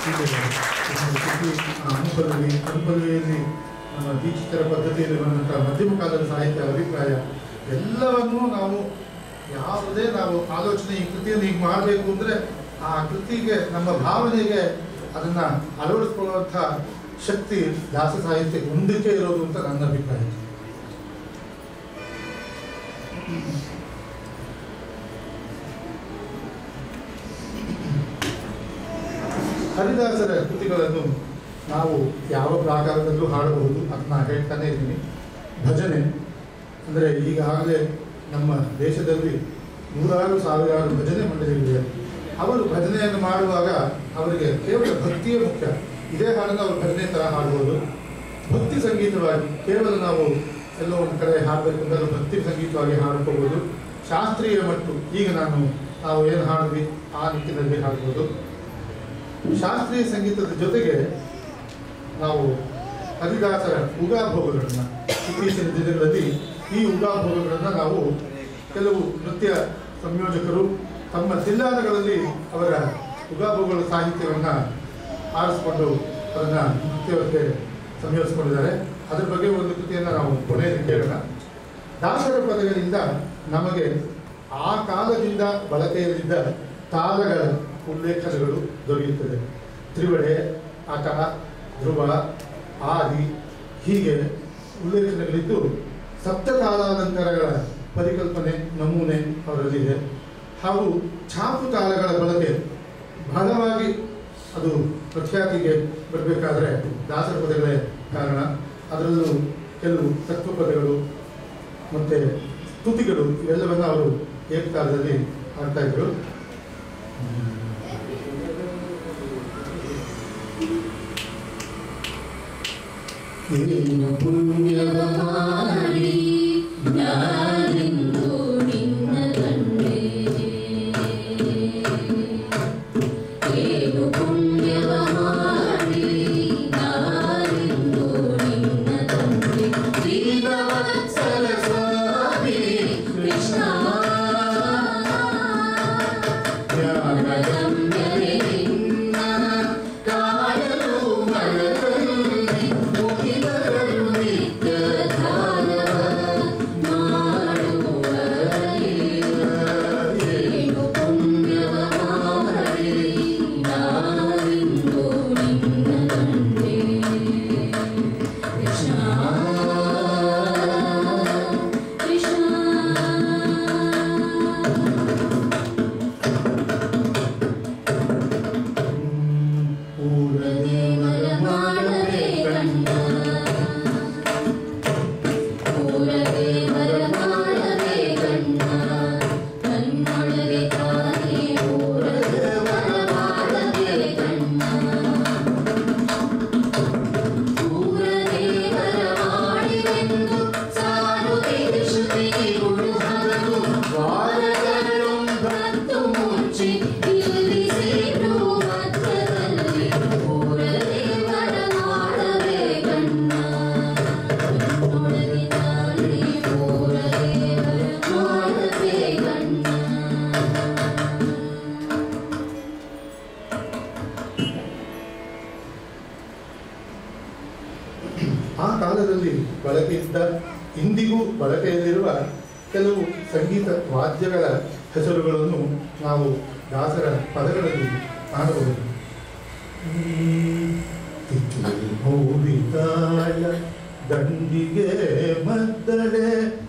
ಹೀಗೆ ಇದೊಂದು ಕೃತಿ ಆ ಅನುಪಲ್ಲವಿ ಅನುಪಲ್ಲವಿಯಲ್ಲಿ ನಮ್ಮ ದೀಕ್ಷಿತರ ಪದ್ಧತಿಯಲ್ಲಿ ಬಂದಂಥ ಮಧ್ಯಮ ಕಾಲದ ಸಾಹಿತ್ಯ ಅಭಿಪ್ರಾಯ ಎಲ್ಲವನ್ನೂ ನಾವು ಯಾವುದೇ ನಾವು ಆಲೋಚನೆ ಈ ಕೃತಿಯನ್ನು ಹೀಗೆ ಮಾಡಬೇಕು ಅಂದರೆ ಆ ಕೃತಿಗೆ ನಮ್ಮ ಭಾವನೆಗೆ ಅದನ್ನು ಅಳವಡಿಸ್ಕೊಳ್ಳುವಂಥ ಶಕ್ತಿ ದಾಸ ಸಾಹಿತ್ಯಕ್ಕೆ ಮುಂದಕ್ಕೆ ಇರೋದು ಅಂತ ನನ್ನ ಅಭಿಪ್ರಾಯ ಹರಿದಾಸರ ಕೃತಿಗಳನ್ನು ನಾವು ಯಾವ ಪ್ರಾಕಾರದಲ್ಲೂ ಹಾಡಬಹುದು ಅದನ್ನ ಹೇಳ್ತಾನೆ ಇದ್ದೀನಿ ಭಜನೆ ಅಂದರೆ ಈಗಾಗಲೇ ನಮ್ಮ ದೇಶದಲ್ಲಿ ನೂರಾರು ಸಾವಿರಾರು ಭಜನೆ ಮಂಡಳಿಗಳಿವೆ ಅವರು ಭಜನೆಯನ್ನು ಮಾಡುವಾಗ ಅವರಿಗೆ ಕೇವಲ ಭಕ್ತಿಯೇ ಮುಖ್ಯ ಇದೇ ಹಾಡನ್ನು ಅವರು ಭಜನೆ ಥರ ಹಾಡ್ಬೋದು ಭಕ್ತಿ ಸಂಗೀತವಾಗಿ ಕೇವಲ ನಾವು ಎಲ್ಲೋ ಒಂದು ಕಡೆ ಹಾಡಬೇಕು ಅಂದರೆ ಭಕ್ತಿ ಸಂಗೀತವಾಗಿ ಹಾಡ್ಕೋಬೋದು ಶಾಸ್ತ್ರೀಯ ಮಟ್ಟು ಈಗ ನಾನು ನಾವು ಏನು ಹಾಡಿದ್ವಿ ಆ ನಿಟ್ಟಿನಲ್ಲಿ ಹಾಡ್ಬೋದು ಶಾಸ್ತ್ರೀಯ ಸಂಗೀತದ ಜೊತೆಗೆ ನಾವು ಹರಿದಾಸರ ಉಗಾಭೋಗಗಳನ್ನು ಇತ್ತೀಚಿನ ದಿನಗಳಲ್ಲಿ ಈ ಉಗಾಭೋಗಗಳನ್ನು ನಾವು ಕೆಲವು ನೃತ್ಯ ಸಂಯೋಜಕರು ತಮ್ಮ ಜಿಲ್ಲಾನಗಳಲ್ಲಿ ಅವರ ಉಗಾಭೋಗಗಳ ಸಾಹಿತ್ಯವನ್ನು ಆರಿಸ್ಕೊಂಡು ಅದನ್ನು ನೃತ್ಯಕ್ಕೆ ಸಂಯೋಜಿಸ್ಕೊಂಡಿದ್ದಾರೆ ಅದ್ರ ಬಗ್ಗೆ ಒಂದು ಕೃತಿಯನ್ನು ನಾವು ಕೊನೆಯಲ್ಲಿ ಕೇಳೋಣ ದಾಸರ ಪದಗಳಿಂದ ನಮಗೆ ಆ ಕಾಲದಿಂದ ಬಳಕೆಯಲ್ಲಿದ್ದ ತಾಳಗಳ ಉಲ್ಲೇಖನಗಳು ದೊರೆಯುತ್ತದೆ ತ್ರಿವಡೆ ಆಟ ಧ್ರುವ ಆದಿ ಹೀಗೆ ಉಲ್ಲೇಖನಗಳಿದ್ದು ಸಪ್ತತಾಳಾಲಂಕಾರಗಳ ಪರಿಕಲ್ಪನೆ ನಮೂನೆ ಅವರಲ್ಲಿದೆ ಹಾಗೂ ಛಾಪು ತಾಳಗಳ ಬಳಕೆ ಬಹಳವಾಗಿ ಅದು ಪ್ರಖ್ಯಾತಿಗೆ ಬರಬೇಕಾದ್ರೆ ದಾಸರ ಪದಗಳೇ ಕಾರಣ ಅದರಲ್ಲೂ ಕೆಲವು ತತ್ವ ಪದಗಳು ಮತ್ತು ಸ್ತುತಿಗಳು ಇವೆಲ್ಲವನ್ನು ಅವರು ಏಕಕಾಲದಲ್ಲಿ ಆಡ್ತಾ ಇದ್ರು ಏನು ಪುಣ್ಯವ ಮಾಡಿ ನಾನೆಂದು ನಿನ್ನ ಕಂಡೆ ಏನು ಪುಣ್ಯವ ಮಾಡಿ ನಾನೆಂದು ನಿನ್ನ ಕಂಡೆ ಶ್ರೀವತ್ಸಲ ಸ್ವಾಮಿ ಕೃಷ್ಣ ಜ್ಞಾನಗಮ್ಯನೇ ನಿನ್ನ ಕಾಯಲು ಮನದಲ್ಲಿ ಮುಗಿದರು ನಿತ್ಯ ಧ್ಯಾನವ ಏನು ಪುಣ್ಯವ ಮಾಡಿ ನಾನೆಂದು ನಿನ್ನ ಕಂಡೆ ಕೃಷ್ಣ ಕೃಷ್ಣ ಪೂರ್ಣದೇವರ ಮಾಡವೇ ಕಂಡ ಪೂರದೇವರ ಮಾಡವೇ ಕಂಡ ಕನ್ನಡಗೆ ತಾನೇ ಪೂರದೇವರ ಮಾಡವೇ ಕಂಡ ಪೂರದೇವರ ಮಾಡಿವೆಂದು ಸಾರುತ್ತಿದೆ ಶ್ರುತಿಗಳು ಹಗಲು ವಾರಗಳು ಭಕ್ತು ಮುಚ್ಚಿ ನಿಲ್ಲಿಸಿರು ಮಧ್ಯದಲ್ಲಿ ಪೂರದೇವರ ಮಾಡವೇ ಕಣ್ಣ ಕಣ್ಣೊಳಗೆ ತಾನೇ ಪೂರದೇವರ ಮಾಡವೇ ಕಣ್ಣ ಆ ಕಾಲದಲ್ಲಿ ಬಳಕೆಯಿದ್ದ ಇಂದಿಗೂ ಬಳಕೆಯಲ್ಲಿರುವ ಕೆಲವು ಸಂಗೀತ ವಾದ್ಯಗಳ ಹೆಸರುಗಳನ್ನು ನಾವು ದಾಸರ ಪದಗಳಲ್ಲಿ ಕಾಣಬಹುದು ಮೌಲಿತಾಳ ದಂಡಿಗೆ ಮದ್ದಳೆ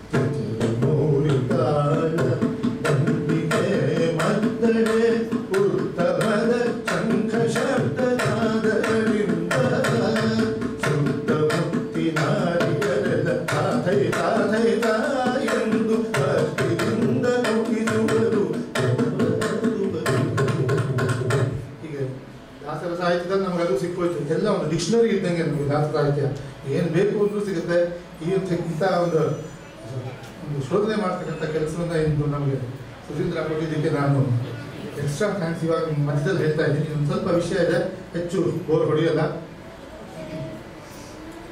ಮೌಲಿತಾಳ ದಂಡಿಗೆ ಮದ್ದಳೆ ಉತ್ತಮದ ಶಂಖ ಶಬ್ದನಾದಗಳಿಂದ ಶುದ್ಧ ಮುಕ್ತಿ ನಾರಿಯರೆಲ್ಲ ತಾಥೈ ತಾಥೈ ತಾ ಎಂದು ಭಕ್ತಿಯಿಂದ ನುಡಿಸುವರು ಹೀಗೆ ದಾಸರ ಸಾಹಿತ್ಯದಲ್ಲಿ ನಮಗೆ ಅದು ಸಿಕ್ಕೋಯ್ತು ಎಲ್ಲ ಒಂದು ಡಿಕ್ಷನರಿ ಇದ್ದಂಗೆ ನಮಗೆ ದಾಸರ ಸಾಹಿತ್ಯ ಏನು ಬೇಕು ಅಂದ್ರೂ ಸಿಗುತ್ತೆ ಈ ಇಂಥ ಒಂದು ಒಂದು ಶೋಧನೆ ಮಾಡ್ತಕ್ಕಂಥ ಕೆಲಸವನ್ನ ಇಂದು ನಮಗೆ ಸುಧೀಂದ್ರ ಕೊಟ್ಟಿದ್ದಕ್ಕೆ ನಾನು ಎಕ್ಸ್ಟ್ರಾ ಥ್ಯಾಂಕ್ಸ್ ಇವಾಗ ಮಧ್ಯದಲ್ಲಿ ಹೇಳ್ತಾ ಇದ್ದೀನಿ ಒಂದು ಸ್ವಲ್ಪ ವಿಷಯ ಇದೆ ಹೆಚ್ಚು ಬೋರ್ ಹೊಡೆಯಲ್ಲ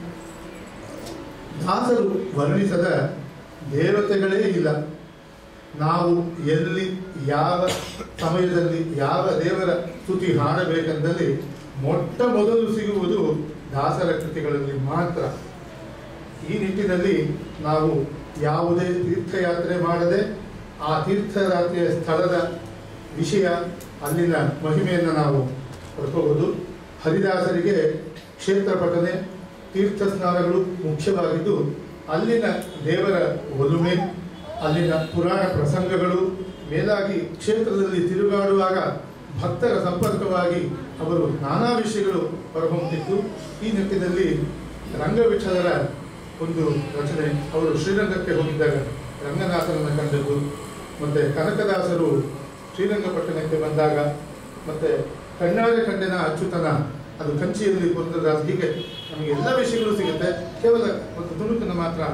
ದಾಸರು ವರ್ಣಿಸದ ದೇವತೆಗಳೇ ಇಲ್ಲ ನಾವು ಎಲ್ಲಿ ಯಾವ ಸಮಯದಲ್ಲಿ ಯಾವ ದೇವರ ಸ್ತುತಿ ಹಾಡಬೇಕೆಂದಲ್ಲಿ ಮೊಟ್ಟ ಮೊದಲು ಸಿಗುವುದು ದಾಸರ ಕೃತಿಗಳಲ್ಲಿ ಮಾತ್ರ ಈ ನಿಟ್ಟಿನಲ್ಲಿ ನಾವು ಯಾವುದೇ ತೀರ್ಥಯಾತ್ರೆ ಮಾಡದೆ ಆ ತೀರ್ಥಯಾತ್ರೆಯ ಸ್ಥಳದ ವಿಷಯ ಅಲ್ಲಿನ ಮಹಿಮೆಯನ್ನು ನಾವು ಪಡ್ಕೋಬಹುದು ಹರಿದಾಸರಿಗೆ ಕ್ಷೇತ್ರ ಪಠನೆ ತೀರ್ಥ ಸ್ನಾನಗಳು ಮುಖ್ಯವಾಗಿದ್ದು ಅಲ್ಲಿನ ದೇವರ ಒಲುಮೆ ಅಲ್ಲಿನ ಪುರಾಣ ಪ್ರಸಂಗಗಳು ಮೇಲಾಗಿ ಕ್ಷೇತ್ರದಲ್ಲಿ ತಿರುಗಾಡುವಾಗ ಭಕ್ತರ ಸಂಪರ್ಕವಾಗಿ ಅವರು ನಾನಾ ವಿಷಯಗಳು ಹೊರಹೊಮ್ಮಿತ್ತು ಈ ನಿಟ್ಟಿನಲ್ಲಿ ರಂಗವಿಠಲರ ಒಂದು ರಚನೆ ಅವರು ಶ್ರೀರಂಗಕ್ಕೆ ಹೋಗಿದ್ದಾಗ ರಂಗನಾಥನನ್ನು ಕಂಡದ್ದು ಮತ್ತೆ ಕನಕದಾಸರು ಶ್ರೀರಂಗಪಟ್ಟಣಕ್ಕೆ ಬಂದಾಗ ಮತ್ತೆ ಕಣ್ಣಾರೆ ಕಂಡಿನ ಅಚ್ಯುತನ ಅದು ಕಂಚಿಯಲ್ಲಿ ಪುರಂದರದಾಸ್ ಹೀಗೆ ನಮಗೆ ಎಲ್ಲ ವಿಷಯಗಳು ಸಿಗುತ್ತೆ ಕೇವಲ ಒಂದು ತುಣುಕನ್ನು ಮಾತ್ರ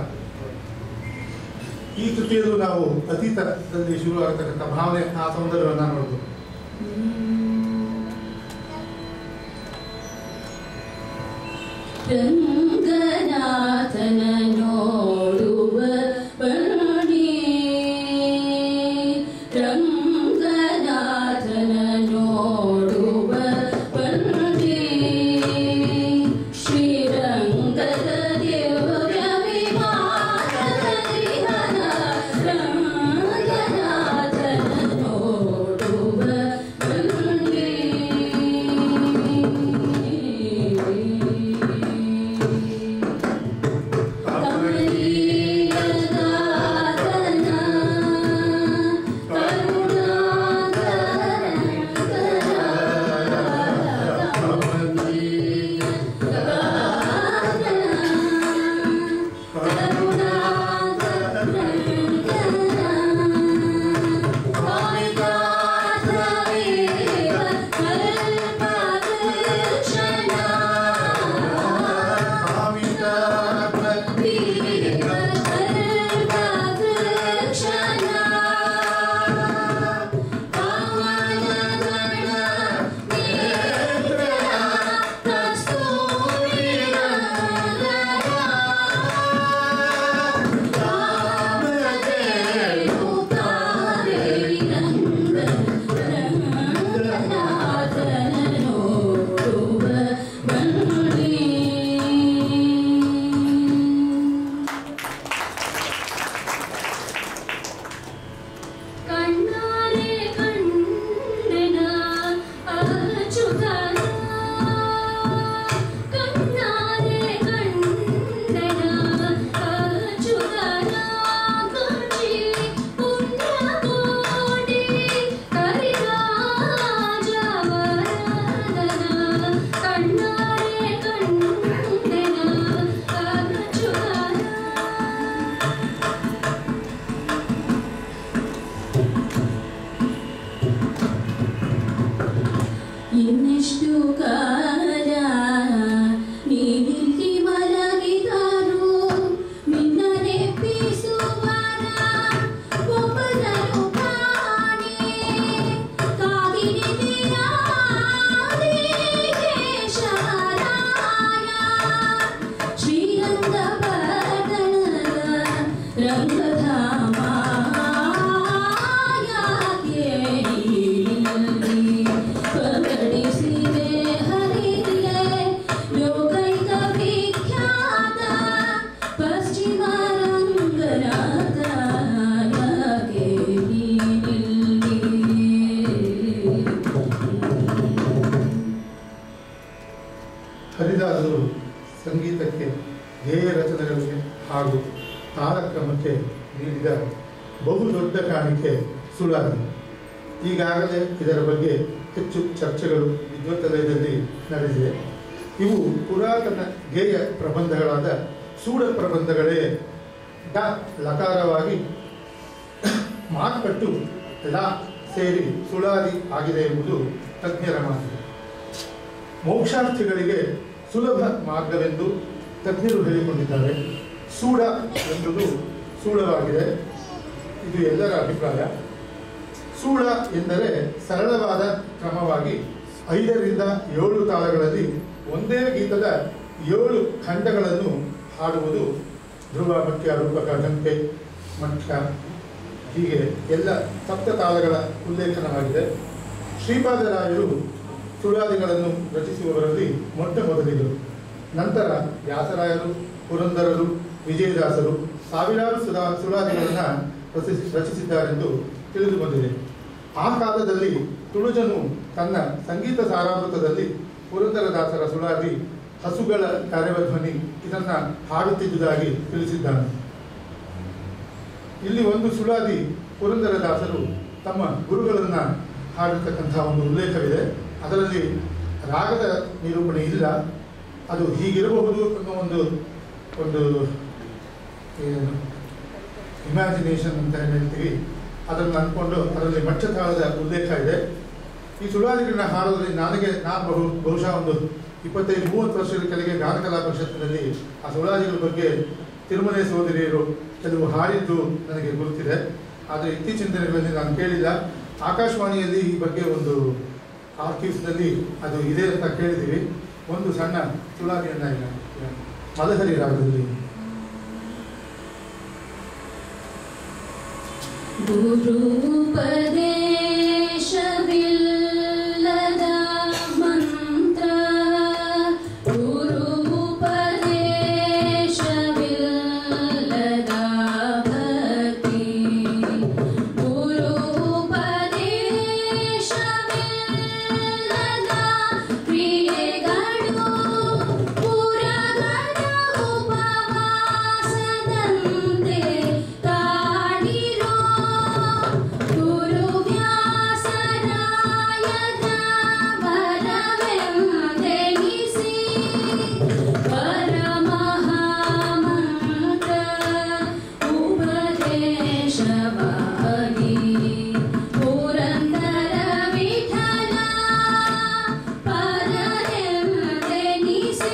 ಈ ಕೃತಿಯಲ್ಲೂ ನಾವು ಅತೀತದಲ್ಲಿ ಶುರು ಆಗತಕ್ಕಂಥ ಭಾವನೆ ಆ ಸೌಂದರ್ಯವನ್ನು ನೋಡಬಹುದು ರಂಗನಾಥನ ನೋಡುವ ಬರಣಿ ರಂಗನಾಥನ ನೋಡುವ ಬರಣಿ ಶ್ರೀರಂಗದ ದಿವ್ಯ ವಿಮಾನದ ವಿಹನ ರಂಗನಾಥನ ನೋಡುವ ಬರಣಿ ಕಣ್ಣಾರೆ ಕಣ್ಣನ ಅಚ್ಚುತನ ಕಣ್ಣಾರೆ ಕಣ್ಣನ ಅಚ್ಚುತನ ಕಂಚಿ ಪುಣ್ಯಕೋಟಿ ಕರಿರಾಜವರದನ ಕಣ್ಣಾರೆ ಕಣ್ಣನ ಅಚ್ಚುತನ ಇನ್ನೆಷ್ಟು ಕಾಲ ನೀನಿಲ್ಲಿ ಮಲಗಿದರು ನಿನ್ನ ನೆಪ್ಪಿಸುವರ ಒಬ್ಬನನು ಪ್ರಾಣಿ ಕಾಗಿನಿದೆಯ ಕೇಶವರಾಯ ಶ್ರೀರಂಗ ಪಟ್ಟಣದ ರಂಗಧಾಮ ಪಗಡಿಸಿದೆ ಹರಿದಿಲೆ ಲೋಕೈಕ ವಿಖ್ಯಾತ ಪಶ್ಚಿಮ ರಂಗನಾಥ ಯಾಕೆ ಹರಿದಾಸರು ಸಂಗೀತಕ್ಕೆ ಧ್ಯೇಯ ರಚನೆಗಳಿಗೆ ಹಾಗೂ ತಾಳಕ್ರಮಕ್ಕೆ ನೀಡಿದ ಬಹುದೊಡ್ಡ ಕಾಣಿಕೆ ಸುಳಾದಿ ಈಗಾಗಲೇ ಇದರ ಬಗ್ಗೆ ಹೆಚ್ಚು ಚರ್ಚೆಗಳು ವಿದ್ವತ್ತಲಯದಲ್ಲಿ ನಡೆದಿದೆ ಇವು ಪುರಾತನ ಗೇಯ ಪ್ರಬಂಧಗಳಾದ ಸೂಡ ಪ್ರಬಂಧಗಳೇ ಡ ಲಕಾರವಾಗಿ ಮಾರ್ಪಟ್ಟು ಲ ಸೇರಿ ಸುಳಾದಿ ಆಗಿದೆ ಎಂಬುದು ತಜ್ಞರ ಮಾತು ಮೋಕ್ಷಾರ್ಥಿಗಳಿಗೆ ಸುಲಭ ಮಾರ್ಗವೆಂದು ತಜ್ಞರು ಹೇಳಿಕೊಂಡಿದ್ದಾರೆ ಸೂಡ ಎಂಬುದು ಸೂಳವಾಗಿದೆ ಇದು ಎಲ್ಲರ ಅಭಿಪ್ರಾಯ ಸೂಳ ಎಂದರೆ ಸರಳವಾದ ಕ್ರಮವಾಗಿ ಐದರಿಂದ ಏಳು ತಾಳಗಳಲ್ಲಿ ಒಂದೇ ಗೀತದ ಏಳು ಖಂಡಗಳನ್ನು ಹಾಡುವುದು ಧ್ರುವ ಮಧ್ಯ ರೂಪಕ ಗಂಟೆ ಮಧ್ಯ ಹೀಗೆ ಎಲ್ಲ ಸಪ್ತ ತಾಳಗಳ ಉಲ್ಲೇಖನವಾಗಿದೆ ಶ್ರೀಪಾದರಾಯರು ಸುಳಾದಿಗಳನ್ನು ರಚಿಸುವವರಲ್ಲಿ ಮೊಟ್ಟ ಮೊದಲಿಗರು ನಂತರ ವ್ಯಾಸರಾಯರು ಪುರಂದರರು ವಿಜಯದಾಸರು ಸಾವಿರಾರು ಸುಧಾ ಸುಳಾದಿಗಳನ್ನು ರಚಿಸಿ ರಚಿಸಿದ್ದಾರೆಂದು ತಿಳಿದು ಬಂದಿದೆ ಆ ಕಾಲದಲ್ಲಿ ತುಳುಜನು ತನ್ನ ಸಂಗೀತ ಸಾರಾಮೃತದಲ್ಲಿ ಪುರಂದರದಾಸರ ಸುಳಾದಿ ಹಸುಗಳ ಕಾರ್ಯಧ್ವನಿ ಇದನ್ನ ಹಾಡುತ್ತಿದ್ದುದಾಗಿ ತಿಳಿಸಿದ್ದಾನೆ ಇಲ್ಲಿ ಒಂದು ಸುಳಾದಿ ಪುರಂದರದಾಸರು ತಮ್ಮ ಗುರುಗಳನ್ನ ಹಾಡಿರ್ತಕ್ಕಂತಹ ಒಂದು ಉಲ್ಲೇಖವಿದೆ ಅದರಲ್ಲಿ ರಾಗದ ನಿರೂಪಣೆ ಇಲ್ಲ ಅದು ಹೀಗಿರಬಹುದು ಅನ್ನೋ ಒಂದು ಒಂದು ಏನು ಇಮ್ಯಾಜಿನೇಷನ್ ಅಂತ ಏನ್ ಹೇಳ್ತೀವಿ ಅದನ್ನು ಅಂದ್ಕೊಂಡು ಅದರಲ್ಲಿ ಮಚ್ಚತಾಳದ ಉಲ್ಲೇಖ ಇದೆ ಈ ಸುಳಾದಿಗಳನ್ನ ಹಾಡೋದ್ರಲ್ಲಿ ನನಗೆ ನಾನು ಬಹು ಬಹುಶಃ ಒಂದು ಇಪ್ಪತ್ತೈದು ಮೂವತ್ತು ವರ್ಷದ ಕೆಳಗೆ ಗಾನಕಲಾ ಪರಿಷತ್ತಿನಲ್ಲಿ ಆ ಸುಳಾದಿಗಳ ಬಗ್ಗೆ ತಿರುಮಲೆ ಸೋದರಿಯರು ಕೆಲವು ಹಾಡಿದ್ದು ನನಗೆ ಗುರುತಿದೆ ಆದರೆ ಇತ್ತೀಚಿನ ದಿನಗಳಲ್ಲಿ ನಾನು ಕೇಳಿಲ್ಲ ಆಕಾಶವಾಣಿಯಲ್ಲಿ ಈ ಬಗ್ಗೆ ಒಂದು ಆರ್ಕೀವ್ಸ್ನಲ್ಲಿ ಅದು ಇದೆ ಅಂತ ಕೇಳಿದ್ದೀವಿ ಒಂದು ಸಣ್ಣ ಸುಳಾದಿಯನ್ನ ಈಗ ಮದಹರಿ ರಾಗದಲ್ಲಿ ಗುರುಪದೇಶವಿಲ್ಲದ ಮಂತ್ರ ಗುರುಪದೇಶವಿಲ್ಲದ ಭಕ್ತಿ ಗುರುಪದೇಶವಿಲ್ಲದ ಕ್ರಿಯೆಗಳು ಪುರಗಣ ಉಪವಾಸದಂತೆ ಕಾಡಿರೋ ಗುರುವ್ಯಾಸರಾಯದ ಬಲವೆಂದೆನಿಸಿ ಪರಮಹಾಮಂತ್ರ ಉಪದೇಶವಾಗಿ ಪುರಂದರ ವಿಠಲ ಪರನೆಂದೆನಿಸಿ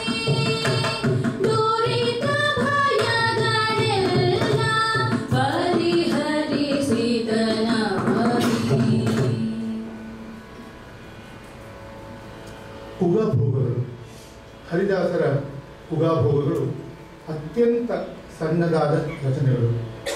ದುರಿತ ಭಯಗಳೆಲ್ಲ ಪರಿಹರಿಸಿದನಾಗಿ ಉಗಾಭೋಗಗಳು ಹರಿದಾಸರ ಉಗಾಭೋಗಗಳು ಅತ್ಯಂತ ಸಣ್ಣದಾದ ರಚನೆಗಳು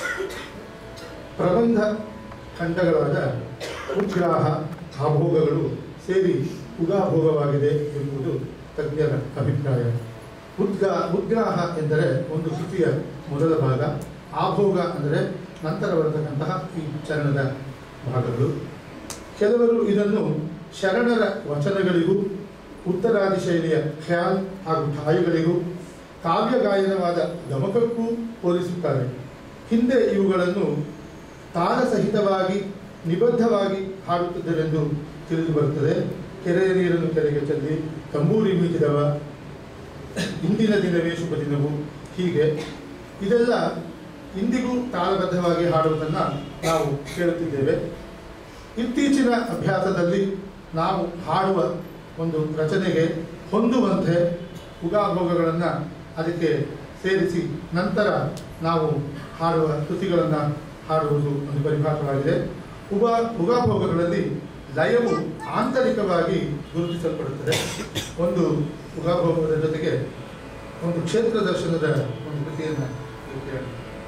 ಪ್ರಬಂಧ ಖಂಡಗಳಾದ ಉಗ್ರಾಹ ಆಭೋಗಗಳು ಸೇರಿ ಉಗಾಭೋಗವಾಗಿದೆ ಎಂಬುದು ತಜ್ಞರ ಅಭಿಪ್ರಾಯ ಉದ್ಗಾ ಉದ್ಗ್ರಾಹ ಎಂದರೆ ಒಂದು ಕೃತಿಯ ಮೊದಲ ಭಾಗ ಆಭೋಗ ಅಂದರೆ ನಂತರ ಬರತಕ್ಕಂತಹ ಈ ಚರಣದ ಭಾಗಗಳು ಕೆಲವರು ಇದನ್ನು ಶರಣರ ವಚನಗಳಿಗೂ ಉತ್ತರಾದಿ ಶೈಲಿಯ ಖ್ಯಾಲ್ ಹಾಗೂ ಠಾಯಿಗಳಿಗೂ ಕಾವ್ಯ ಗಾಯನವಾದ ಗಮಕಕ್ಕೂ ಹೋಲಿಸುತ್ತಾರೆ ಹಿಂದೆ ಇವುಗಳನ್ನು ತಾಳಸಹಿತವಾಗಿ ನಿಬದ್ಧವಾಗಿ ಹಾಡುತ್ತಿದ್ದರೆಂದು ತಿಳಿದು ಬರುತ್ತದೆ ಕೆರೆಯ ನೀರನ್ನು ಕೆರೆಗೆ ಚೆಲ್ಲಿ ತಂಬೂರಿ ಮೀಟಿದವ ಇಂದಿನ ದಿನವೇ ಶುಭ ದಿನವು ಹೀಗೆ ಇದೆಲ್ಲ ಇಂದಿಗೂ ತಾಳಬದ್ಧವಾಗಿ ಹಾಡುವುದನ್ನು ನಾವು ಕೇಳುತ್ತಿದ್ದೇವೆ ಇತ್ತೀಚಿನ ಅಭ್ಯಾಸದಲ್ಲಿ ನಾವು ಹಾಡುವ ಒಂದು ರಚನೆಗೆ ಹೊಂದುವಂತೆ ಉಗಾಭೋಗಗಳನ್ನು ಅದಕ್ಕೆ ಸೇರಿಸಿ ನಂತರ ನಾವು ಹಾಡುವ ಕೃತಿಗಳನ್ನು ಹಾಡುವುದು ಒಂದು ಪರಿಭಾಷವಾಗಿದೆ ಉಗಾ ಉಗಾಭೋಗಗಳಲ್ಲಿ ಲಯವು ಆಂತರಿಕವಾಗಿ ಗುರುತಿಸಲ್ಪಡುತ್ತದೆ ಒಂದು ಉಗಾಭೋಗದ ಜೊತೆಗೆ ಒಂದು ಕ್ಷೇತ್ರ ದರ್ಶನದ ಒಂದು ಕೃತಿಯನ್ನು ಕೇಳೋಣ.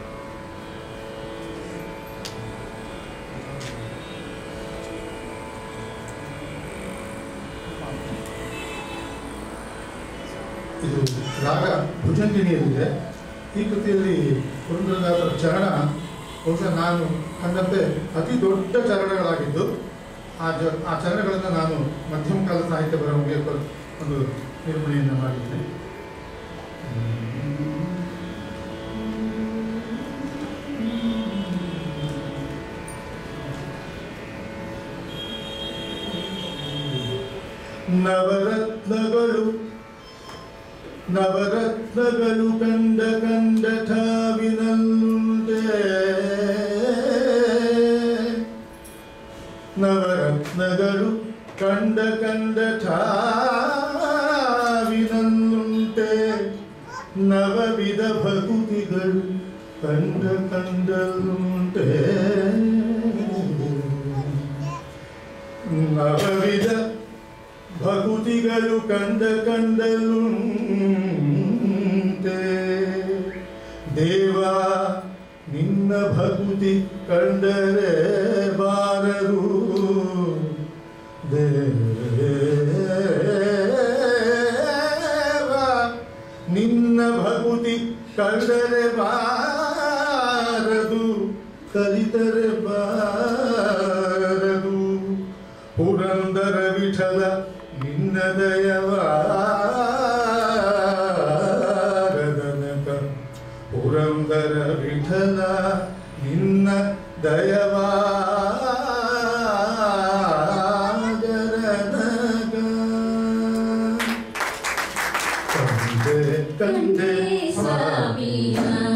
ಇದು ರಾಗ ಭುಜಂಗಿಣಿಯಲ್ಲಿದೆ ಈ ಕೃತಿಯಲ್ಲಿ ಪುರಂದರದಾಸರ ಚರಣ ಬಹುಶಃ ನಾನು ಕಂಡಂತೆ ಅತಿ ದೊಡ್ಡ ಚರಣಗಳಾಗಿದ್ದು ಆ ಜ ಆ ಚರಣಗಳನ್ನು ನಾನು ಮಧ್ಯಮ ಕಾಲ ಸಾಹಿತ್ಯ ಬರವಣಿಗೆ ಪ- ಒಂದು ನಿರ್ವಹಣೆಯನ್ನು ಮಾಡಿದ್ದೇನೆ ನವರತ್ನಗಳು ನವರತ್ನಗಳು ಕಂಡ ಕಂಡ ಠಾವಿನಲ್ಲುಂಟೆ ನವರತ್ನಗಳು ಕಂಡ ಕಂಡ ಠಾವಿನಲ್ಲುಂಟೆ ನವವಿಧ ಭಕುತಿಗಳು ಕಂಡ ಕಂಡಲ್ಲುಂಟೆ ನವವಿಧ ಭಕುತಿಗಳು ಕಂಡ ಕಂಡಲುಂಟೆ ದೇವ ನಿನ್ನ ನಿನ್ನ ಭಕುತಿ ಕಂಡರೆ ಬಾರರು ದೇವ ನಿನ್ನ ಭಕುತಿ ಕಂಡರೆ ಬಾರದು ಕಲಿತರೆ ಬಾರದು ಪುರಂದರ ವಿಠಲ ನಿನ್ನ ದಯವಾರದನಕ ಪುರಂದರ ವಿಠಲ ನಿನ್ನ ದಯವಾಗರನಗ ಕಂಡೆ ಕಂಡೆ ಸ್ವಾಮಿಯ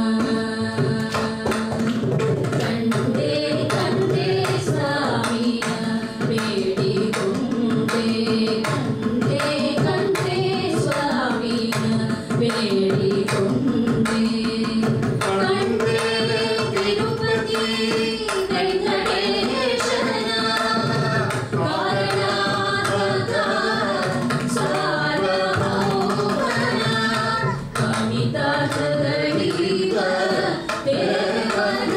ಕಂಡೆ ಕಂಡೆ ಸ್ವಾಮಿಯ ಬೇಡಿಕೊಂಡೆ ಕಂಡೆ ಕಂಡೆ ಸ್ವಾಮಿಯ ಬೇಡಿಕೊಂಡೆ ಕಂಡೆ ತಿರುಪತಿ ವೆಂಕಟೇಶನ ಕಾರಣಾಗತ ಸಾರಮೋಹನ ಅಮಿತಾಚರಣೀವ ದೇವನ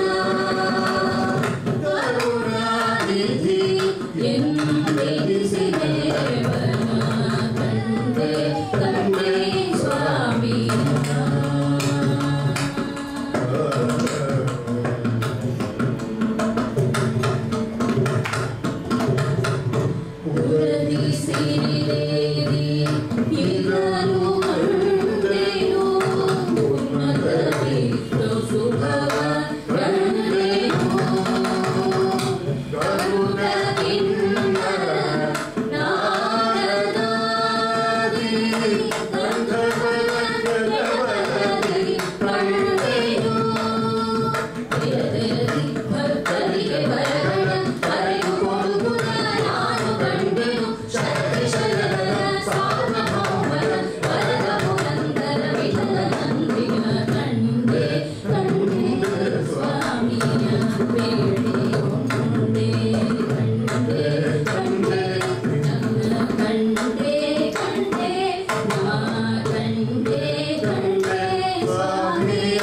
ಕರುಣಾನಿಧಿ ಎಂದೆನಿಸಿ ದೇವನ ಕಂಡೆ ಕಂಡೆ ಸ್ವಾಮಿಯ ಉರದಿ ಸಿರಿದೇವಿ ಇದನು ಕಂಡೆನು ಉನ್ನತದಿ ಸುಭವ ಕಂಡೆನು ಗರುಡ ಕಿನ್ನರ ನಾರದಾದಿ ಗಂಧರ್ವರಂಗವರದಿ ಕಂಡೆನು ಎದೆಯಲ್ಲಿ ಭಕ್ತರಿಗೆ ಬರಗಣ ಅರಿವು ಕೊಡುವುದ ನಾನು ಕಂಡೆನು ಶಕ್ತಿ ಶರಣರ ಸಾರ್ವಭೌಮರ ವರದ ಪುರಂದರ ವಿಠಲನಂದಿನ ಕಂಡೆ ಕಂಡೆ ಸ್ವಾಮಿಯ ಬೇಡಿಕೊಂಡೆ ಕಂಡೆ ಕಂಡೆ ನನ್ನ ಕಂಡೆ ಕಂಡೆ ನಾ ಕಂಡೆ ಕಂಡೆ ಸ್ವಾಮಿಯ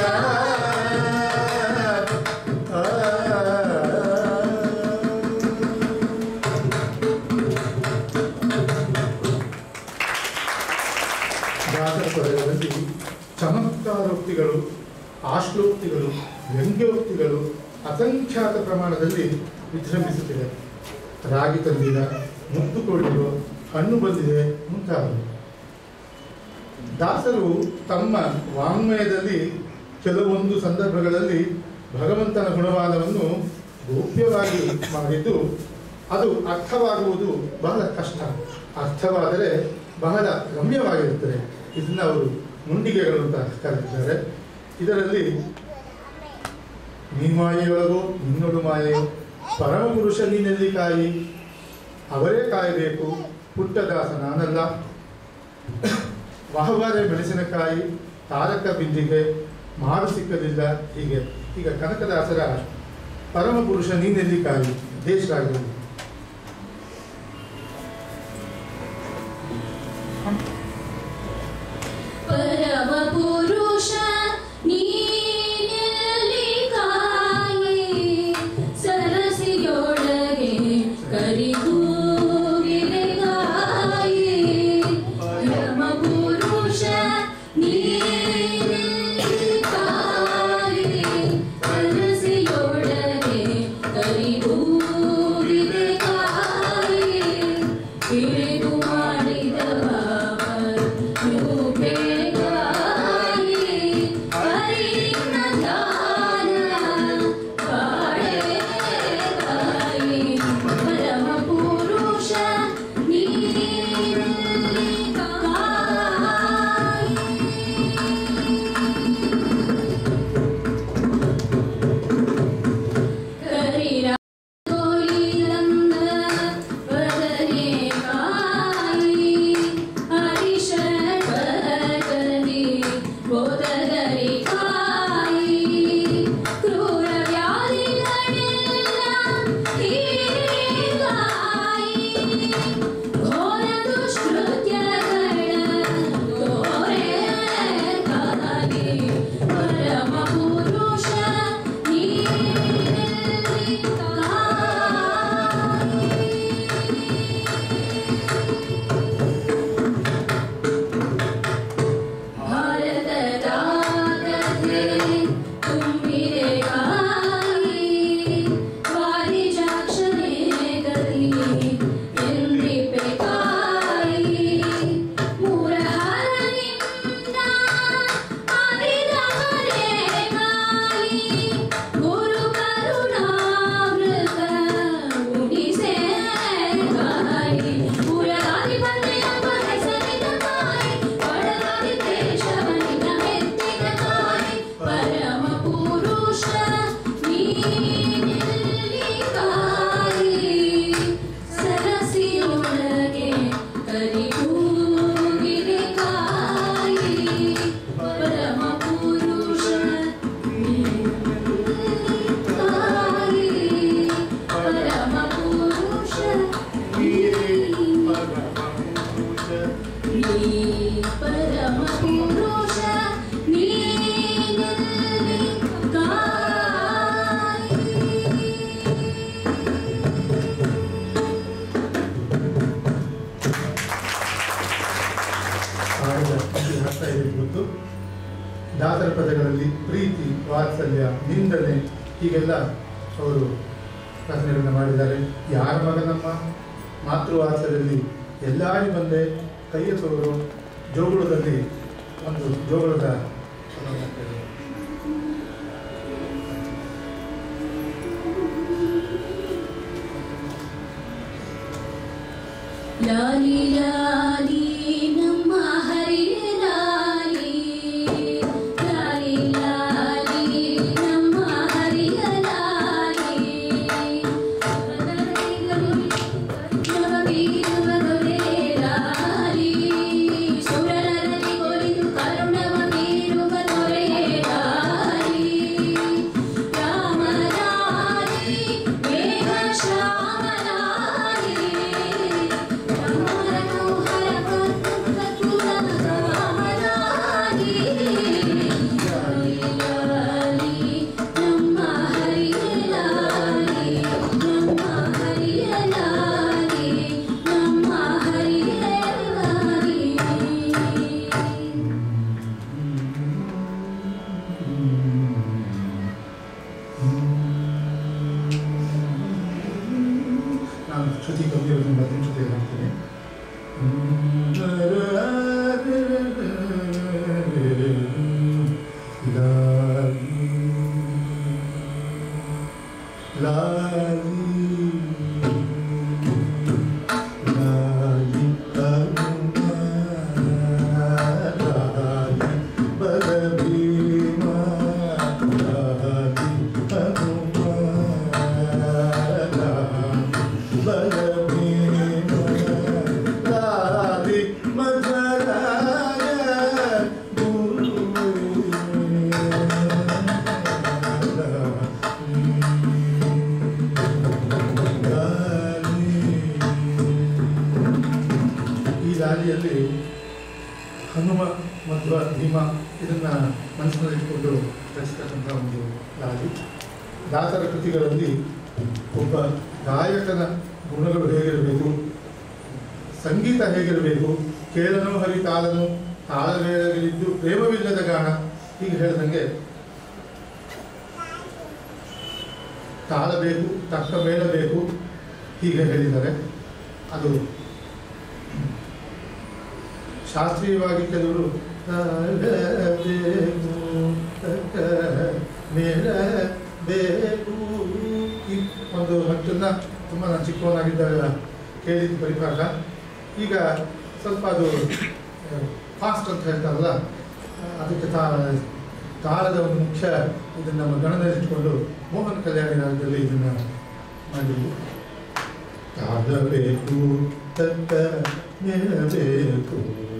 ದಾಸಪದಗಳಲ್ಲಿ ಚಮತ್ಕಾರೋಕ್ತಿಗಳು ಆಶ್ಲೋಕ್ತಿಗಳು ವ್ಯಂಗ್ಯೋಕ್ತಿಗಳು ಅಸಂಖ್ಯಾತ ಪ್ರಮಾಣದಲ್ಲಿ ವಿಜೃಂಭಿಸುತ್ತಿದೆ ರಾಗಿ ತಂದಿದ ಮುತ್ತು ಕೊಡಿರೋ ಹಣ್ಣು ಬಂದಿದೆ ಮುಂತಾದವು ದಾಸರು ತಮ್ಮ ವಾಂಗ್ಮಯದಲ್ಲಿ ಕೆಲವೊಂದು ಸಂದರ್ಭಗಳಲ್ಲಿ ಭಗವಂತನ ಗುಣವಾದವನ್ನು ಗೋಪ್ಯವಾಗಿ ಮಾಡಿದ್ದು ಅದು ಅರ್ಥವಾಗುವುದು ಬಹಳ ಕಷ್ಟ ಅರ್ಥವಾದರೆ ಬಹಳ ರಮ್ಯವಾಗಿರುತ್ತದೆ ಇದನ್ನ ಅವರು ಮುಂಡಿಗೆಗಳು ಅಂತ ಕರೆದಿದ್ದಾರೆ ಇದರಲ್ಲಿ ನೀ ಮಾಯೆಯೊಳಗೋ ನಿನ್ನೊಡು ಮಾಯೆಯೋ ಪರಮಪುರುಷ ನೀನಲ್ಲಿ ಕಾಯಿ ಅವರೇ ಕಾಯಬೇಕು ಪುಟ್ಟದಾಸ ನಾನಲ್ಲ ವಾಹವಾರೆ ಮೆಣಸಿನಕಾಯಿ ತಾರಕ ಬಿಂದಿಗೆ ಮಾರು ಸಿಕ್ಕಲಿಲ್ಲ ಹೀಗೆ ಈಗ ಕನಕದಾಸರ ಪರಮಪುರುಷ ನೀನೆಲ್ಲಿ ಕಾಯಿ ದೇಶರಾಗಿರುವುದು ಪರಮ ಪುರುಷ ನೀನೆಲ್ಲಿ ಕಾಯಿ ಸರಸಿಯೊಳಗೆ ಕರಿಗೂಗಿಲೆ ಗಾಯಿ ಪರಮ ಪುರುಷ ನೀನೆಲ್ಲಿ ಕಾಯಿ ಸರಸಿಯೊಳಗೆ ಕರಿಗೂಗಿಲೆ ಪರಮ ಪುರುಷ ನೀನಲ್ಲಿ ಕಾಯಿ ಹಾಡಿದ ಈ ಅರ್ಥ ಇದೆ ಗೊತ್ತು ದಾಸರ ಪದಗಳಲ್ಲಿ ಪ್ರೀತಿ ವಾತ್ಸಲ್ಯ ನಿಂದನೆ ಹೀಗೆಲ್ಲ ಅವರು ರಚನೆಗಳನ್ನ ಮಾಡಿದ್ದಾರೆ ಯಾರ ಮಗನಮ್ಮ ಮಾತೃವಾತ್ಸಲ್ಯದಲ್ಲಿ ಎಲ್ಲಾರಿ ಬಂದೆ ಕೈಯ ತೋರು ಜೋಗುಳದಲ್ಲಿ ಒಂದು ಜೋಗುಳದ ಪದವನ್ನು ಹಾಕಿದ್ದಾರೆ. ಲಾಲಿ ಲಾಲಿ ನಮ್ಮ ಹರಿಯ ಲಾಲಿ ಲಾಲಿ ಲಾಲಿ ನಮ್ಮ ಹರಿಯ ಲಾಲಿ ಲಾಲಿ ಸುರರಲ್ಲಿ ಕೊಲಿದು ಕರುಣವ ಬೀರುವ ದೊರೆ ಲಾಲಿ ರಾಮ ಲಾಲಿ ಮೇಘ ಶ್ಯಾಮ ಲಾಲಿ ನಾನು ಶ್ರುತಿ ಕಮ್ಮಿ ಇರೋದ್ರಿಂದ ಮತ್ತೊಂದು ಶ್ರುತಿ ಹಾಕ್ತೀನಿ ಈ ದಾರಿಯಲ್ಲಿ ಹನುಮ ಮತ್ತು ಭೀಮ ಇದನ್ನ ಮನಸ್ಸಿನಲ್ಲಿ ಇಟ್ಕೊಂಡು ರಚಿಸ್ತಕ್ಕಂಥ ಒಂದು ದಾರಿ ದಾಸರ ಕೃತಿಗಳಲ್ಲಿ ಒಬ್ಬ ಗಾಯಕನ ಗುಣಗಳು ಹೇಗಿರಬೇಕು ಸಂಗೀತ ಹೇಗಿರಬೇಕು ಕೇಳನು ಹರಿ ತಾಳನು ತಾಳವೇಳಗಳಿದ್ದು ಪ್ರೇಮವಿಲ್ಲದ ಗಾನ ಹೀಗೆ ಹೇಳಿದಂಗೆ ತಾಳ ಬೇಕು ತಕ್ಕ ಮೇಳ ಬೇಕು ಹೀಗೆ ಹೇಳಿದ್ದಾರೆ ಅದು ಶಾಸ್ತ್ರೀಯವಾಗಿ ಕೆಲವರು ಬೇಕು ತಕ್ಕ ಮೇಳ ಬೇಕು ಈ ಒಂದು ಮಟ್ಟನ್ನ ತುಂಬ ನಾನು ಚಿಕ್ಕವನಾಗಿದ್ದಾಗ ಕೇಳಿದ ಪರಿಪಾಠ ಈಗ ಸ್ವಲ್ಪ ಅದು ಫಾಸ್ಟ್ ಅಂತ ಹೇಳ್ತಾರಲ್ಲ ಆ, ಅದಕ್ಕೆ ತಾ ತಾಳದ ಒಂದು ಮುಖ್ಯ ಇದನ್ನು ನಮ್ಮ ಗಣನೆಯಲ್ಲಿಟ್ಟುಕೊಂಡು ಮೋಹನ್ ಕಲ್ಯಾಣಿ ರಾಗದಲ್ಲಿ ಇದನ್ನು ಮಾಡಿದ್ವಿ ತಾಳಬೇಕು ತಕ್ಕ ಮೇಳಬೇಕು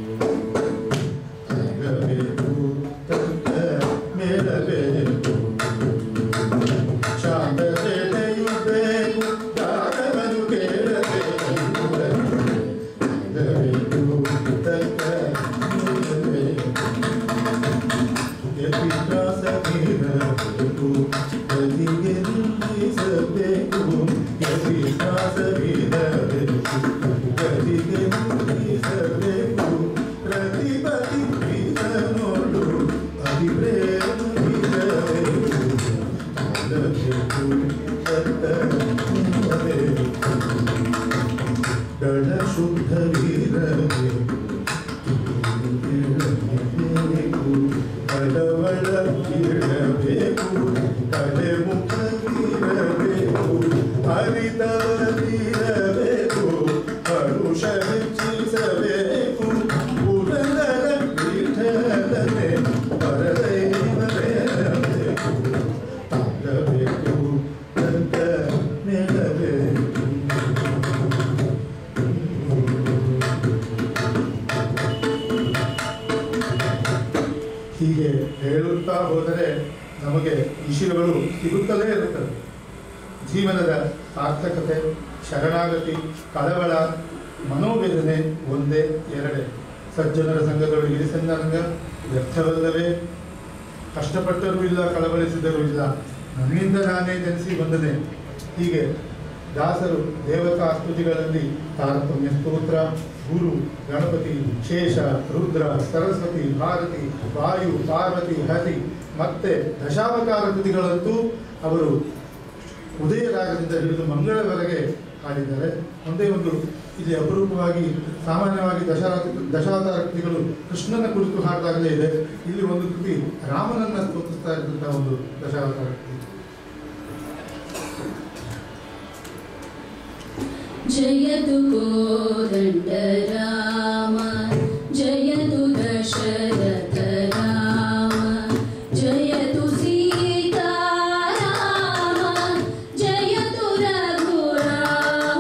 ತಾಳಬೇಕು ತಕ್ಕ ಮೇಳಬೇಕು ಶಾಂತತೆಯು ಬೇಕು ತಾಳವನ್ನು ಕೇಳಬೇಕು ತಾಳಬೇಕು ತಕ್ಕ ಮೇಳಬೇಕು ಯತಿದಾಸವಿರಬೇಕು ಗದಿಗೆ ನಿಲ್ಲಿಸಬೇಕು ಯತಿದಾಸವಿರಬೇಕು ಗದಿಗೆ ನಿಲ್ಲಿಸಬೇಕು ಪ್ರತಿಪತಿ ನೋಡು ಅಭಿಪ್ರೇಮಿಸಬೇಕು ತಾಳಬೇಕು ತಕ್ಕ ದಳ ಶುದ್ಧವಿರಬೇಕು ಕಡವಳ ಇರಬೇಕು ಕಡೆ ಮುಖವಿರಬೇಕು ಹರಿತವರಿರಬೇಕು ಹರುಷ ಹೆಚ್ಚಿಸಬೇಕು ಪುರದರ ಪೀಠದನೆ ಪರದೈವರೇರಬೇಕು ತಾಳಬೇಕು ತಕ್ಕ ನೆಡಬೇಕು ಹೀಗೆ ಹೇಳುತ್ತಾ ಹೋದರೆ ನಮಗೆ ವಿಷಯಗಳು ಸಿಗುತ್ತಲೇ ಇರುತ್ತವೆ ಜೀವನದ ಸಾರ್ಥಕತೆ ಶರಣಾಗತಿ ಕಳವಳ ಮನೋವೇದನೆ ಒಂದೇ ಎರಡೇ ಸಜ್ಜನರ ಸಂಘದೊಳಗೆ ಇರಿಸಂಗ ವ್ಯರ್ಥವಲ್ಲವೇ ಕಷ್ಟಪಟ್ಟರೂ ಇಲ್ಲ ಕಳವಳಿಸಿದರೂ ಇಲ್ಲ ನನ್ನಿಂದ ನಾನೇ ಜನಿಸಿ ಬಂದನೆ ಹೀಗೆ ದಾಸರು ದೇವತಾ ಸ್ತುತಿಗಳಲ್ಲಿ ತಾರತಮ್ಯ ಸ್ತೋತ್ರ ಗುರು ಗಣಪತಿ ಶೇಷ ರುದ್ರ ಸರಸ್ವತಿ ಭಾರತಿ ವಾಯು ಪಾರ್ವತಿ ಹರಿ ಮತ್ತೆ ದಶಾವತಾರ ಕೃತಿಗಳಂತೂ ಅವರು ಉದಯರಾಗದಿಂದ ಹಿಡಿದು ಮಂಗಳವರೆಗೆ ಹಾಡಿದ್ದಾರೆ ಒಂದೇ ಒಂದು ಇಲ್ಲಿ ಅಪರೂಪವಾಗಿ ಸಾಮಾನ್ಯವಾಗಿ ದಶಾ ದಶಾವತಾರ ಕೃತಿಗಳು ಕೃಷ್ಣನ ಕುರಿತು ಹಾಡಿದಾಗಲೇ ಇದೆ ಇಲ್ಲಿ ಒಂದು ಕೃತಿ ರಾಮನನ್ನ ಸ್ತೋತಿಸ್ತಾ ಇದ್ದಂತಹ ಒಂದು ದಶಾವತಾರ ಕೃತಿ जयतु कोदण्डराम जयतु दशरथ राम जयतु सीताराम जयतु रघुराम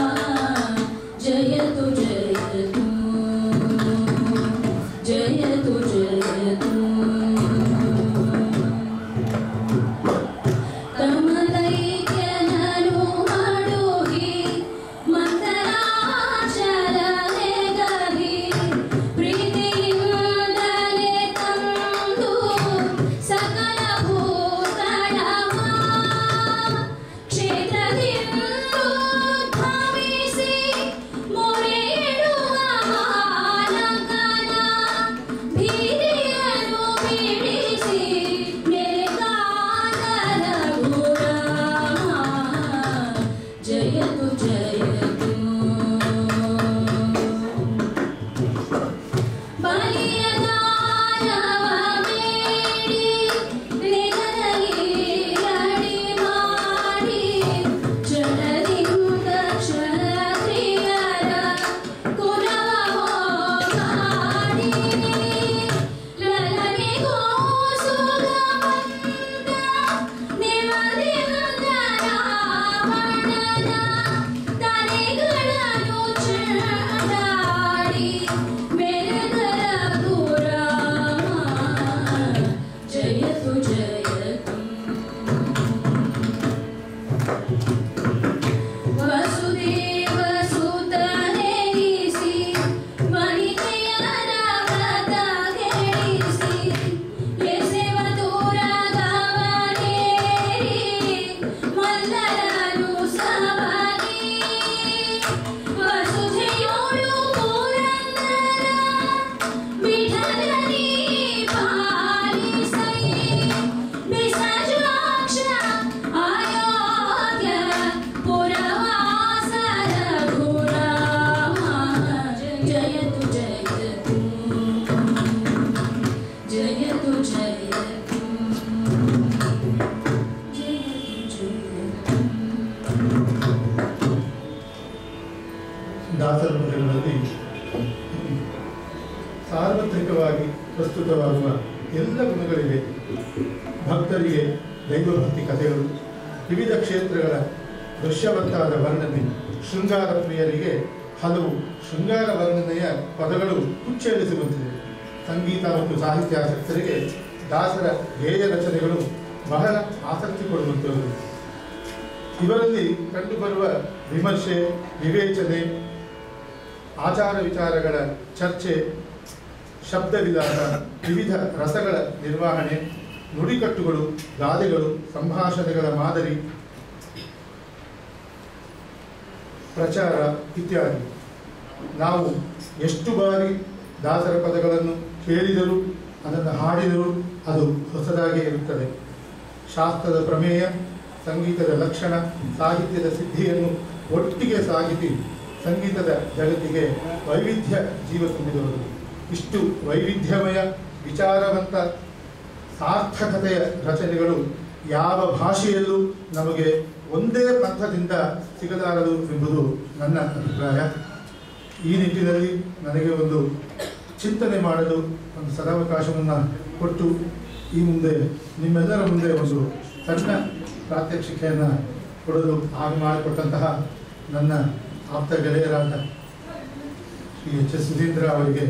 जयतु जयतु जयतु जयतु ತಮದೈಕ್ಯನನು ಮಾಡುಗಿ ಮಂದರಾಚರಣೆ ಗಹಿ ಪ್ರೀತಿಯಿಂದಲೇ ತಂದು ಸಕಲ ಭೂತಳಮ ಕ್ಷೇತ್ರದಿಂದು ಧಾವಿಸಿ ಮೊರೆಯಿಡುವ ಮಾಲಕನ ಭೀತಿಯನ್ನು ಬಿಡಿಸಿ ಮೆರೆಗಾದ ರಘುರಾಮ ಜಯತು ಜಯತು ಬಲಿಯದಾನವ ಬೇಡಿ ನಿಗದಗಿರಡಿ ಮಾಡಿ ಜಡದಿಂದ ಕ್ಷತ್ರಿಯರ ಕುಲವ ಹೋಗಾಡಿ ಲಲನೆಗೋ ಸುಗವಂತ ನೆವದಿಂದ ರಾವಣನ ತಲೆಗಳನ್ನು ಚೆಂಡಾಡಿ ಮೆರೆದರ ಗುರಾಮ ಜಯತು ಜಯತು ವಸುದೇವ ಸುತನೆನಿಸಿ ವನಿತೆಯರ ವ್ರತ ಗೆಳಿಸಿ ಎಸೆವ ದೂರಗವನೇರಿ ಮಲ್ಲರನು ಸಭಗಿ ವಸುಧೆಯೋಳು ಪುರಂದರ ವಿಠಲನಿ ಪಾಲಿಸೈ ಬಿಸಜಾಕ್ಷ ಅಯೋಧ್ಯ ಪುರವಾಸರ ಗುರಾಮ ಜಯತು ಜಯತು ಜಯತು ಜಯತು ಜಯತು ಜಯತು ದಾಸರ ಪದ್ಯಗಳಲ್ಲಿ ಸಾರ್ವತ್ರಿಕವಾಗಿ ಪ್ರಸ್ತುತವಾಗುವ ಎಲ್ಲ ಗುಣಗಳಿವೆ ಭಕ್ತರಿಗೆ ದೈವಭಕ್ತಿ ಕಥೆಗಳು ವಿವಿಧ ಕ್ಷೇತ್ರಗಳ ದೃಶ್ಯವಂತಾದ ವರ್ಣನೆ ಶೃಂಗಾರ ಪ್ರಿಯರಿಗೆ ಹಲವು ಶೃಂಗಾರ ವರ್ಣನೆಯ ಪದಗಳು ಹುಚ್ಚೇಳಿಸುವಂತಿದೆ ಸಂಗೀತ ಮತ್ತು ಸಾಹಿತ್ಯಾಸಕ್ತರಿಗೆ ದಾಸರ ಗೇಯ ರಚನೆಗಳು ಬಹಳ ಆಸಕ್ತಿ ಕೊಡುವಂಥವು ಇವರಲ್ಲಿ ಕಂಡುಬರುವ ವಿಮರ್ಶೆ ವಿವೇಚನೆ ಆಚಾರ ವಿಚಾರಗಳ ಚರ್ಚೆ ಶಬ್ದ ವಿಲಾಸ ವಿವಿಧ ರಸಗಳ ನಿರ್ವಹಣೆ ನುಡಿಕಟ್ಟುಗಳು ಗಾದೆಗಳು ಸಂಭಾಷಣೆಗಳ ಮಾದರಿ ಪ್ರಚಾರ ಇತ್ಯಾದಿ ನಾವು ಎಷ್ಟು ಬಾರಿ ದಾಸರ ಪದಗಳನ್ನು ಕೇಳಿದರೂ ಅದನ್ನು ಹಾಡಿದರೂ ಅದು ಹೊಸದಾಗೇ ಇರುತ್ತದೆ ಶಾಸ್ತ್ರದ ಪ್ರಮೇಯ ಸಂಗೀತದ ಲಕ್ಷಣ ಸಾಹಿತ್ಯದ ಸಿದ್ಧಿಯನ್ನು ಒಟ್ಟಿಗೆ ಸಾಗಿಸಿ ಸಂಗೀತದ ಜಗತ್ತಿಗೆ ವೈವಿಧ್ಯ ಜೀವ ತುಂಬಿದವರು ಇಷ್ಟು ವೈವಿಧ್ಯಮಯ ವಿಚಾರವಂತ ಸಾರ್ಥಕತೆಯ ರಚನೆಗಳು ಯಾವ ಭಾಷೆಯಲ್ಲೂ ನಮಗೆ ಒಂದೇ ಪಂಥದಿಂದ ಸಿಗಲಾರದು ಎಂಬುದು ನನ್ನ ಅಭಿಪ್ರಾಯ ಈ ನಿಟ್ಟಿನಲ್ಲಿ ನನಗೆ ಒಂದು ಚಿಂತನೆ ಮಾಡಲು ಒಂದು ಸದಾವಕಾಶವನ್ನು ಕೊಟ್ಟು ಈ ಮುಂದೆ ನಿಮ್ಮೆಲ್ಲರ ಮುಂದೆ ಒಂದು ಸಣ್ಣ ಪ್ರಾತ್ಯಕ್ಷಿಕೆಯನ್ನು ಕೊಡಲು ಆಗ ಮಾಡಿಕೊಟ್ಟಂತಹ ನನ್ನ ಆಪ್ತ ಗೆಳೆಯರಾದ ಶ್ರೀ ಎಚ್ ಎಸ್ ಸುಧೀಂದ್ರ ಅವರಿಗೆ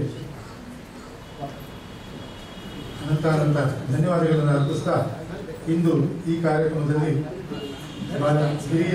ಅನಂತಾನಂತ ಧನ್ಯವಾದಗಳನ್ನು ಅರ್ಪಿಸ್ತಾ ಇಂದು ಈ ಕಾರ್ಯಕ್ರಮದಲ್ಲಿ ಬಹಳ ಹಿರಿಯ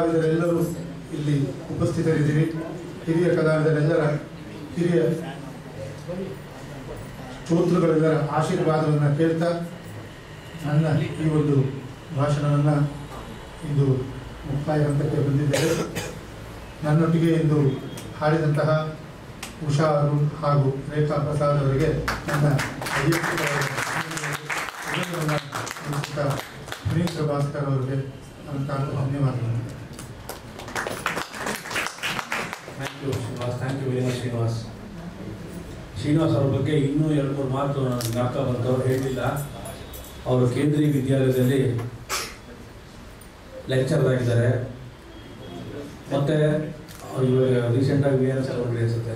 ಕಲಾವಿದರೆಲ್ಲರೂ ಇಲ್ಲಿ ಉಪಸ್ಥಿತರಿದ್ದೀರಿ ಹಿರಿಯ ಕಲಾವಿದರೆಲ್ಲರ ಹಿರಿಯ ಶ್ರೋತೃಗಳೆಲ್ಲರ ಆಶೀರ್ವಾದವನ್ನು ಕೇಳ್ತಾ ನನ್ನ ಈ ಒಂದು ಭಾಷಣವನ್ನು ಇಂದು ಮುಕ್ತಾಯ ಹಂತಕ್ಕೆ ಬಂದಿದ್ದೇವೆ ನನ್ನೊಟ್ಟಿಗೆ ಇಂದು ಹಾಡಿದಂತಹ ಉಷಾ ಅರುಣ್ ಹಾಗೂ ರೇಖಾ ಪ್ರಸಾದ್ ಅವರಿಗೆ ನನ್ನ ವೈಯಕ್ತಿಕವಾದ ಅಭಿನಂದನೆಗಳನ್ನು ತಿಳಿಸುತ್ತಾ ವಿನೀತ್ ಭಾಸ್ಕರ್ ಅವರಿಗೆ ಅನಂತಾಂತ ಧನ್ಯವಾದಗಳು thank you Srinivas thank you very much Srinivas Srinivas ಅವ್ರ ಬಗ್ಗೆ ಇನ್ನೂ ಎರಡು ಮೂರು ಮಾತು ನನಗೆ ಜ್ಞಾಪಕ ಬಂತು ಹೇಳಿಲ್ಲ ಅವರು ಕೇಂದ್ರೀಯ ವಿದ್ಯಾಲಯದಲ್ಲಿ ಲೆಕ್ಚರ್ ಆಗಿದ್ದಾರೆ ಮತ್ತು ಇವಾಗ ರೀಸೆಂಟಾಗಿ ವಿ ಎನ್ ಎಸ್ ತಗೊಂಡ್ರಿ ಅನಿಸುತ್ತೆ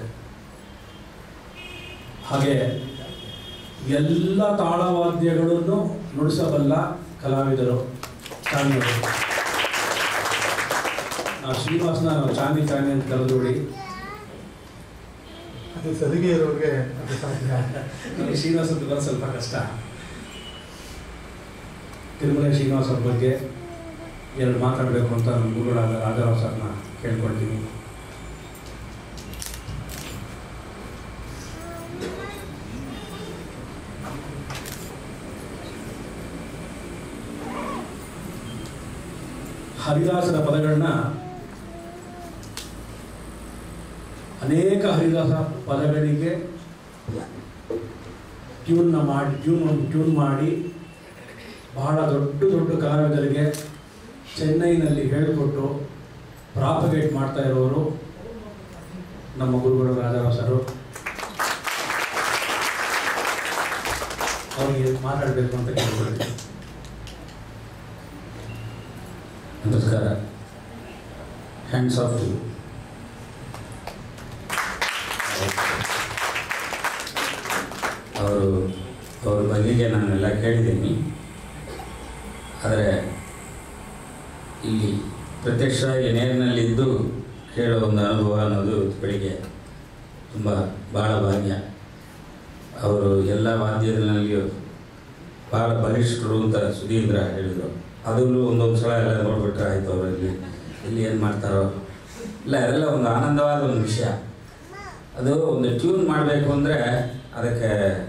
ಹಾಗೆ ಎಲ್ಲ ತಾಳವಾದ್ಯಗಳನ್ನು ನುಡಿಸಬಲ್ಲ ಕಲಾವಿದರು ಚಾನಿಯವರು ನಾವು ಶ್ರೀನಿವಾಸ್ನ ಚಾನಿ ಚಾನಿ ಅಂತ ಕರೆದೋಡಿ ಅದು ಸಲಿಗೆ ಇರೋರಿಗೆ ಅದು ಸಾಧ್ಯ ನನಗೆ ಶ್ರೀನಿವಾಸ್ ಅಂತ ಬರೋದು ಸ್ವಲ್ಪ ಕಷ್ಟ ತಿರುಮಲ ಶ್ರೀನಿವಾಸ್ ಅವ್ರ ಬಗ್ಗೆ ಎರಡು ಮಾತಾಡಬೇಕು ಅಂತ ನಮ್ಮ ಗುರುಗಳಾದ ರಾಜಾರಾವ್ ಸರ್ನ ಕೇಳ್ಕೊಳ್ತೀನಿ ಹರಿದಾಸರ ಪದಗಳನ್ನ ಅನೇಕ ಹರಿದಾಸ ಪದಗಳಿಗೆ ಟ್ಯೂನ್ನ ಮಾಡಿ ಟ್ಯೂನ್ ಟ್ಯೂನ್ ಮಾಡಿ ಬಹಳ ದೊಡ್ಡ ದೊಡ್ಡ ಕಲಾವಿದರಿಗೆ ಚೆನ್ನೈನಲ್ಲಿ ಹೇಳಿಕೊಟ್ಟು ಪ್ರಾಪಗೇಟ್ ಮಾಡ್ತಾ ಇರೋರು ನಮ್ಮ ಗುರುಗಳು ರಾಜಾರಾಸರು ಅವರಿಗೆ ಮಾತಾಡಬೇಕು ಅಂತ ಕೇಳ್ಕೊಳ್ತೀನಿ ನಮಸ್ಕಾರ ಹ್ಯಾಂಡ್ಸ್ ಆಫ್ ಟು ಅವರು ಅವ್ರ ಬಗೆಗೆ ನಾನೆಲ್ಲ ಕೇಳಿದ್ದೀನಿ ಆದರೆ ಇಲ್ಲಿ ಪ್ರತ್ಯಕ್ಷವಾಗಿ ನೇರಿನಲ್ಲಿದ್ದು ಕೇಳೋ ಒಂದು ಅನುಭವ ಅನ್ನೋದು ಬೆಳಿಗ್ಗೆ ತುಂಬ ಭಾಳ ಭಾಗ್ಯ ಅವರು ಎಲ್ಲ ವಾದ್ಯದಲ್ಲಿಯೂ ಭಾಳ ಬಲಿಷ್ಠರು ಅಂತ ಸುಧೀಂದ್ರ ಹೇಳಿದರು ಅದರಲ್ಲೂ ಒಂದೊಂದು ಸಲ ಎಲ್ಲ ನೋಡ್ಬಿಟ್ರೆ ಆಯಿತು ಅವರಲ್ಲಿ ಇಲ್ಲಿ ಏನು ಮಾಡ್ತಾರೋ ಇಲ್ಲ ಅದೆಲ್ಲ ಒಂದು ಆನಂದವಾದ ಒಂದು ವಿಷಯ ಅದು ಒಂದು ಟ್ಯೂನ್ ಮಾಡಬೇಕು ಅಂದರೆ ಅದಕ್ಕೆ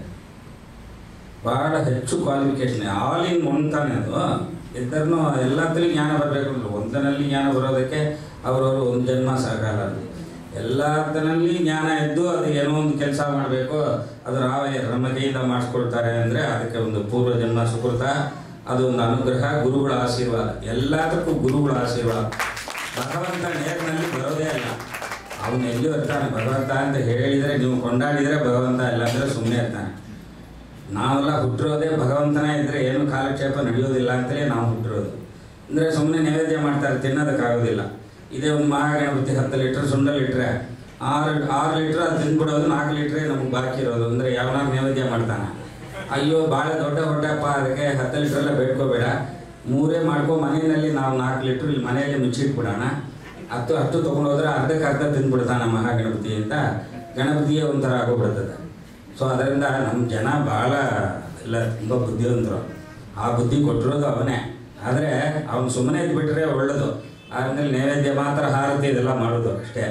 ಭಾಳ ಹೆಚ್ಚು ಕ್ವಾಲಿಫಿಕೇಷನ್ ಆಲ್ ಇನ್ ಒನ್ ತಾನೆ ಅದು ಇದ್ದರೂ ಎಲ್ಲದರಲ್ಲಿ ಜ್ಞಾನ ಬರಬೇಕು ಅಂದ್ರೆ ಒಂದನಲ್ಲಿ ಜ್ಞಾನ ಬರೋದಕ್ಕೆ ಅವರವರು ಒಂದು ಜನ್ಮ ಸಾಕಾಗಲ್ಲ ಅದು ಎಲ್ಲದರಲ್ಲಿ ಜ್ಞಾನ ಇದ್ದು ಅದು ಏನೋ ಒಂದು ಕೆಲಸ ಮಾಡಬೇಕು ಅದು ನಾವೇ ನಮ್ಮ ಕೈಯಿಂದ ಮಾಡಿಸ್ಕೊಳ್ತಾರೆ ಅಂದರೆ ಅದಕ್ಕೆ ಒಂದು ಪೂರ್ವ ಜನ್ಮ ಸುಕೃತ ಅದು ಒಂದು ಅನುಗ್ರಹ ಗುರುಗಳ ಆಶೀರ್ವಾದ ಎಲ್ಲದಕ್ಕೂ ಗುರುಗಳ ಆಶೀರ್ವಾದ ಭಗವಂತ ನೇರಿನಲ್ಲಿ ಬರೋದೇ ಇಲ್ಲ ಅವನು ಎಲ್ಲಿಯೂ ಇರ್ತಾನೆ ಭಗವಂತ ಅಂತ ಹೇಳಿದರೆ ನೀವು ಕೊಂಡಾಡಿದರೆ ಭಗವಂತ ಇಲ್ಲಾಂದರೆ ಸುಮ್ಮನೆ ಇರ್ತಾನೆ ನಾವೆಲ್ಲ ಹುಟ್ಟಿರೋದೇ ಭಗವಂತನೇ ಇದ್ದರೆ ಏನು ಕಾಲಕ್ಷೇಪ ನಡೆಯೋದಿಲ್ಲ ಅಂತಲೇ ನಾವು ಹುಟ್ಟಿರೋದು ಅಂದರೆ ಸುಮ್ಮನೆ ನೈವೇದ್ಯ ಮಾಡ್ತಾರೆ ತಿನ್ನೋದಕ್ಕಾಗೋದಿಲ್ಲ ಇದೇ ಒಂದು ಮಹಾಗಣಪತಿ ಹತ್ತು ಲೀಟ್ರ್ ಸುಂಡಲ್ ಇಟ್ಟರೆ ಆರು ಆರು ಲೀಟ್ರ್ ಅದು ತಿಂದ್ಬಿಡೋದು ನಾಲ್ಕು ಲೀಟ್ರೇ ನಮಗೆ ಬಾಕಿ ಇರೋದು ಅಂದರೆ ಯಾವನಾಗ ನೈವೇದ್ಯ ಮಾಡ್ತಾನೆ ಅಯ್ಯೋ ಭಾಳ ದೊಡ್ಡ ಹೊಟ್ಟೆಪ್ಪ ಅದಕ್ಕೆ ಹತ್ತು ಲೀಟ್ರೆಲ್ಲ ಬೇಡ್ಕೋಬೇಡ ಮೂರೇ ಮಾಡ್ಕೊ ಮನೆಯಲ್ಲಿ ನಾವು ನಾಲ್ಕು ಲೀಟ್ರ್ ಇಲ್ಲಿ ಮನೆಯಲ್ಲಿ ಮುಚ್ಚಿಟ್ಬಿಡೋಣ ಹತ್ತು ಅಷ್ಟು ತೊಗೊಂಡೋದ್ರೆ ಅರ್ಧಕ್ಕೆ ಅರ್ಧ ತಿಂದ್ಬಿಡ್ತಾನೆ ಮಹಾಗಣಪತಿ ಅಂತ ಗಣಪತಿಯೇ ಒಂಥರ ಆಗೋಗ್ಬಿಡ್ತದೆ ಸೊ ಅದರಿಂದ ನಮ್ಮ ಜನ ಭಾಳ ಎಲ್ಲ ತುಂಬ ಬುದ್ಧಿವಂತರು ಆ ಬುದ್ಧಿ ಕೊಟ್ಟಿರೋದು ಅವನೇ ಆದರೆ ಅವನು ಸುಮ್ಮನೆ ಇದ್ಬಿಟ್ರೆ ಒಳ್ಳೇದು ಆದ್ಮೇಲೆ ನೈವೇದ್ಯ ಮಾತ್ರ ಹಾರತಿ ಇದೆಲ್ಲ ಮಾಡೋದು ಅಷ್ಟೇ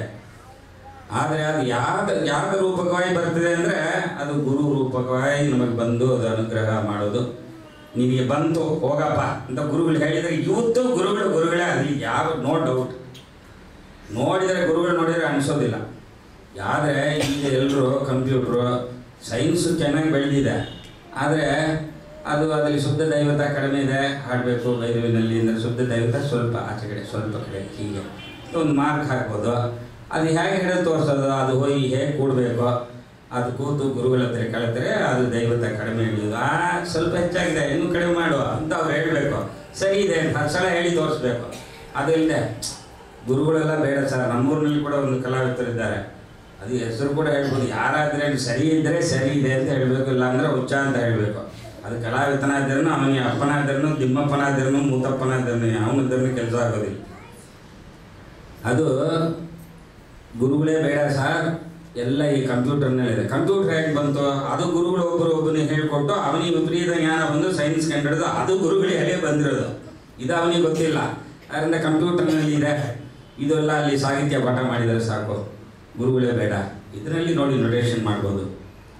ಆದರೆ ಅದು ಯಾವ್ದು ಯಾವ ರೂಪಕವಾಗಿ ಬರ್ತದೆ ಅಂದರೆ ಅದು ಗುರು ರೂಪಕವಾಗಿ ನಮಗೆ ಬಂದು ಅದು ಅನುಗ್ರಹ ಮಾಡೋದು ನಿನಗೆ ಬಂತು ಹೋಗಪ್ಪ ಅಂತ ಗುರುಗಳು ಹೇಳಿದರೆ ಇವತ್ತು ಗುರುಗಳು ಗುರುಗಳೇ ಅಲ್ಲಿ ಯಾವ ನೋ ಡೌಟ್ ನೋಡಿದರೆ ಗುರುಗಳು ನೋಡಿದರೆ ಅನಿಸೋದಿಲ್ಲ ಆದರೆ ಈಗ ಎಲ್ಲರೂ ಕಂಪ್ಯೂಟ್ರು ಸೈನ್ಸು ಚೆನ್ನಾಗಿ ಬೆಳೆದಿದೆ ಆದರೆ ಅದು ಅದರಲ್ಲಿ ಶುದ್ಧ ದೈವತ ಕಡಿಮೆ ಇದೆ ಹಾಡಬೇಕು ಬೈರವಿನಲ್ಲಿ ಅಂದರೆ ಶುದ್ಧ ದೈವತ ಸ್ವಲ್ಪ ಆಚೆ ಕಡೆ ಸ್ವಲ್ಪ ಕಡೆ ಹೀಗೆ ಒಂದು ಮಾರ್ಕ್ ಹಾಕ್ಬೋದು ಅದು ಹೇಗೆ ಹಿಡಿದು ತೋರಿಸೋದು ಅದು ಹೋಗಿ ಹೇಗೆ ಕೂಡಬೇಕು ಅದು ಕೂತು ಗುರುಗಳ ಹತ್ರ ಕಳೆದ್ರೆ ಅದು ದೈವತ ಕಡಿಮೆ ಹಿಡಿಯೋದು ಆ ಸ್ವಲ್ಪ ಹೆಚ್ಚಾಗಿದೆ ಇನ್ನೂ ಕಡಿಮೆ ಮಾಡುವ ಅಂತ ಅವ್ರು ಹೇಳಬೇಕು ಸರಿ ಇದೆ ಅಂತ ಹತ್ತು ಸಲ ಹೇಳಿ ತೋರಿಸ್ಬೇಕು ಅದು ಇಲ್ಲದೆ ಗುರುಗಳೆಲ್ಲ ಬೇಡ ಸರ್ ನಮ್ಮೂರಿನಲ್ಲಿ ಕೂಡ ಒಂದು ಕಲಾವಿದರಿದ್ದಾರೆ ಅದು ಹೆಸರು ಕೂಡ ಹೇಳ್ಬೋದು ಯಾರಾದ್ರೆ ಸರಿ ಇದ್ದರೆ ಸರಿ ಇದೆ ಅಂತ ಹೇಳಬೇಕು ಇಲ್ಲ ಅಂದ್ರೆ ಹುಚ್ಚ ಅಂತ ಹೇಳಬೇಕು ಅದು ಕಲಾವಿದನಾದ್ರೂ ಅವನಿಗೆ ಅಪ್ಪನಾದ್ರೂ ದಿಮ್ಮಪ್ಪನಾದ್ರೂ ಮೂತಪ್ಪನಾದ್ರೂ ಅವನಿದ್ರೂ ಕೆಲಸ ಆಗೋದಿಲ್ಲ ಅದು ಗುರುಗಳೇ ಬೇಡ ಸರ್ ಎಲ್ಲ ಈ ಕಂಪ್ಯೂಟರ್ನಲ್ಲಿದೆ ಕಂಪ್ಯೂಟರ್ ಹೇಗೆ ಬಂತು ಅದು ಗುರುಗಳು ಒಬ್ಬರು ಒಬ್ಬನಿಗೆ ಹೇಳಿಕೊಟ್ಟು ಅವನಿಗೆ ವಿಪರೀತ ಜ್ಞಾನ ಬಂದು ಸೈನ್ಸ್ ಕಂಡಿಡಿದು ಅದು ಗುರುಗಳೇ ಹೇಗೆ ಬಂದಿರೋದು ಇದು ಅವನಿಗೆ ಗೊತ್ತಿಲ್ಲ ಅದರಿಂದ ಕಂಪ್ಯೂಟರ್ನಲ್ಲಿ ಇದೆ ಇದೆಲ್ಲ ಅಲ್ಲಿ ಸಾಹಿತ್ಯ ಪಾಠ ಮಾಡಿದರೆ ಸಾಕು ಗುರುಗಳೇ ಬೇಡ ಇದರಲ್ಲಿ ನೋಡಿ ನೊಟೇಷನ್ ಮಾಡ್ಬೋದು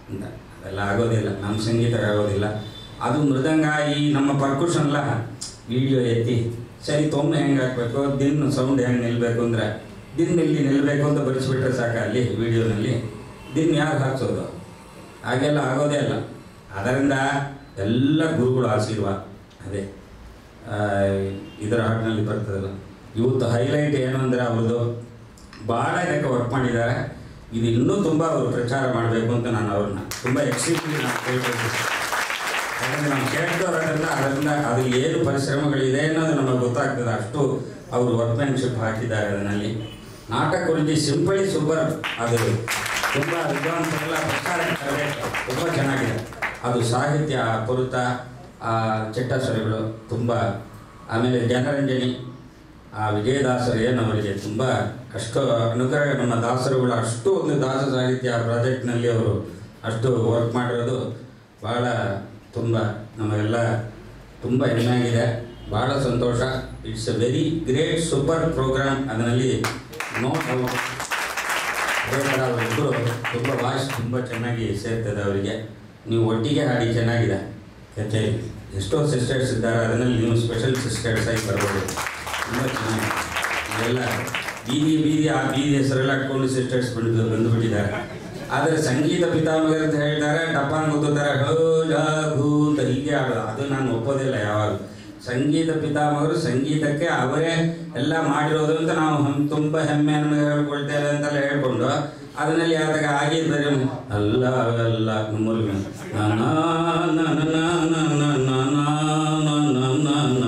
ಅಂತ ಅದೆಲ್ಲ ಆಗೋದಿಲ್ಲ ನಮ್ಮ ಸಂಗೀತ ಆಗೋದಿಲ್ಲ ಅದು ಮೃದಂಗ ಈ ನಮ್ಮ ಪರ್ಕುಷನ್ಲ ವಿಡಿಯೋ ಎತ್ತಿ ಸರಿ ತೊಮ್ಮೆ ಹೆಂಗೆ ಹಾಕ್ಬೇಕು ದಿನ ಸೌಂಡ್ ಹೆಂಗೆ ನಿಲ್ಲಬೇಕು ಅಂದರೆ ದಿನ ಇಲ್ಲಿ ನಿಲ್ಲಬೇಕು ಅಂತ ಬರೆಸ್ಬಿಟ್ರೆ ಸಾಕ ಅಲ್ಲಿ ವಿಡಿಯೋನಲ್ಲಿ ದಿನ ಯಾರು ಹಾಕ್ಸೋದು ಹಾಗೆಲ್ಲ ಆಗೋದೇ ಅಲ್ಲ ಅದರಿಂದ ಎಲ್ಲ ಗುರುಗಳ ಆಶೀರ್ವಾದ ಅದೇ ಆ, ಇದರ ಹಾಡಿನಲ್ಲಿ ಬರ್ತದಲ್ಲ ಇವತ್ತು ಹೈಲೈಟ್ ಏನು ಅಂದರೆ ಅವ್ರದ್ದು ಭಾಳ ಇದಕ್ಕೆ ವರ್ಕ್ ಮಾಡಿದ್ದಾರೆ ಇದು ಇನ್ನೂ ತುಂಬ ಅವರು ಪ್ರಚಾರ ಮಾಡಬೇಕು ಅಂತ ನಾನು ಅವ್ರನ್ನ ತುಂಬ ಎಕ್ಸಿಕ್ಯೂಟಿವ್ ನಾನು ಕೇಳ್ಕೊಳ್ತೀನಿ ಯಾಕಂದರೆ ನಾವು ಕೇಳ್ತವ್ರಲ್ಲ ಅದರಿಂದ ಅದು ಏನು ಪರಿಶ್ರಮಗಳಿದೆ ಅನ್ನೋದು ನಮಗೆ ಗೊತ್ತಾಗ್ತದೆ ಅಷ್ಟು ಅವರು ವರ್ಕ್ಮ್ಯಾನ್ಶಿಪ್ ಹಾಕಿದ್ದಾರೆ ಅದರಲ್ಲಿ ನಾಟಕ ಗುರುಜಿ ಸಿಂಪಳಿ ಸೂಪರ್ ಅದು ತುಂಬ ವಿದ್ವಾಂಸರೆಲ್ಲ ಪ್ರಚಾರ ತರಬೇಕು ತುಂಬ ಚೆನ್ನಾಗಿದೆ ಅದು ಸಾಹಿತ್ಯ ಪುರುತ ಆ ಚಿಟ್ಟಸ್ವರಗಳು ತುಂಬ ಆಮೇಲೆ ಜನರಂಜನಿ ಆ ವಿಜಯದಾಸರು ಏನು ಅವರಿಗೆ ತುಂಬ ಅಷ್ಟು ಅನುಗ್ರಹ ನಮ್ಮ ದಾಸರುಗಳು ಅಷ್ಟು ಒಂದು ದಾಸ ಸಾಹಿತ್ಯ ಪ್ರಾಜೆಕ್ಟ್ನಲ್ಲಿ ಅವರು ಅಷ್ಟು ವರ್ಕ್ ಮಾಡಿರೋದು ಭಾಳ ತುಂಬ ನಮಗೆಲ್ಲ ತುಂಬ ಹೆಮ್ಮೆ ಆಗಿದೆ ಭಾಳ ಸಂತೋಷ it's a very great super programme ಅದರಲ್ಲಿ ನೋ ಡೌಟ್ ಅದೇ ಥರ ಅವರಿಬ್ಬರು ತುಂಬ ವಾಯ್ಸ್ ತುಂಬ ಚೆನ್ನಾಗಿ ಸೇರ್ತದೆ ಅವರಿಗೆ ನೀವು ಒಟ್ಟಿಗೆ ಹಾಡಿ ಚೆನ್ನಾಗಿದೆ ಕಚೇರಿ ಎಷ್ಟೋ ಸಿಸ್ಟರ್ಸ್ ಇದ್ದಾರೆ ಅದರಲ್ಲಿ ನೀವು ಸ್ಪೆಷಲ್ ಸಿಸ್ಟರ್ಸ್ ಆಗಿ ಬರ್ಬೋದು ತುಂಬ ಚೆನ್ನಾಗಿ ಎಲ್ಲ ಬೀದಿ ಬೀದಿ ಆ ಬೀದಿ ಹೆಸರೆಲ್ಲ ಹಾಕ್ಕೊಂಡು ಸಿಸ್ಟರ್ಸ್ ಬಂದು ಬಂದುಬಿಟ್ಟಿದ್ದಾರೆ ಆದರೆ ಸಂಗೀತ ಪಿತಾಮಹರು ಅಂತ ಹೇಳ್ತಾರೆ ಟಪಾನ್ ಗೊತ್ತಾರೆ ಹೋ ಜಾ ಘೂ ಅಂತ ಹೀಗೆ ಆಡೋದು ಅದು ನಾನು ಒಪ್ಪೋದಿಲ್ಲ ಯಾವಾಗ ಸಂಗೀತ ಪಿತಾಮಹರು ಸಂಗೀತಕ್ಕೆ ಅವರೇ ಎಲ್ಲ ಮಾಡಿರೋದು ಅಂತ ನಾವು ಹಮ್- ತುಂಬ ಹೆಮ್ಮೆಯನ್ನು ಹೇಳ್ಕೊಳ್ತೇವೆ ಅಂತೆಲ್ಲ ಹೇಳ್ಕೊಂಡು ಅದರಲ್ಲಿ ಆದಾಗ ಆಗಿದ್ದರೆ ಅಲ್ಲ ಅಲ್ಲ ನಮ್ಮಲ್ಲಿ ನಾ ನಾ ನಾ ನಾ ನಾ ನಾ ನಾ ನಾ ನಾ ನಾ ನಾ ನಾ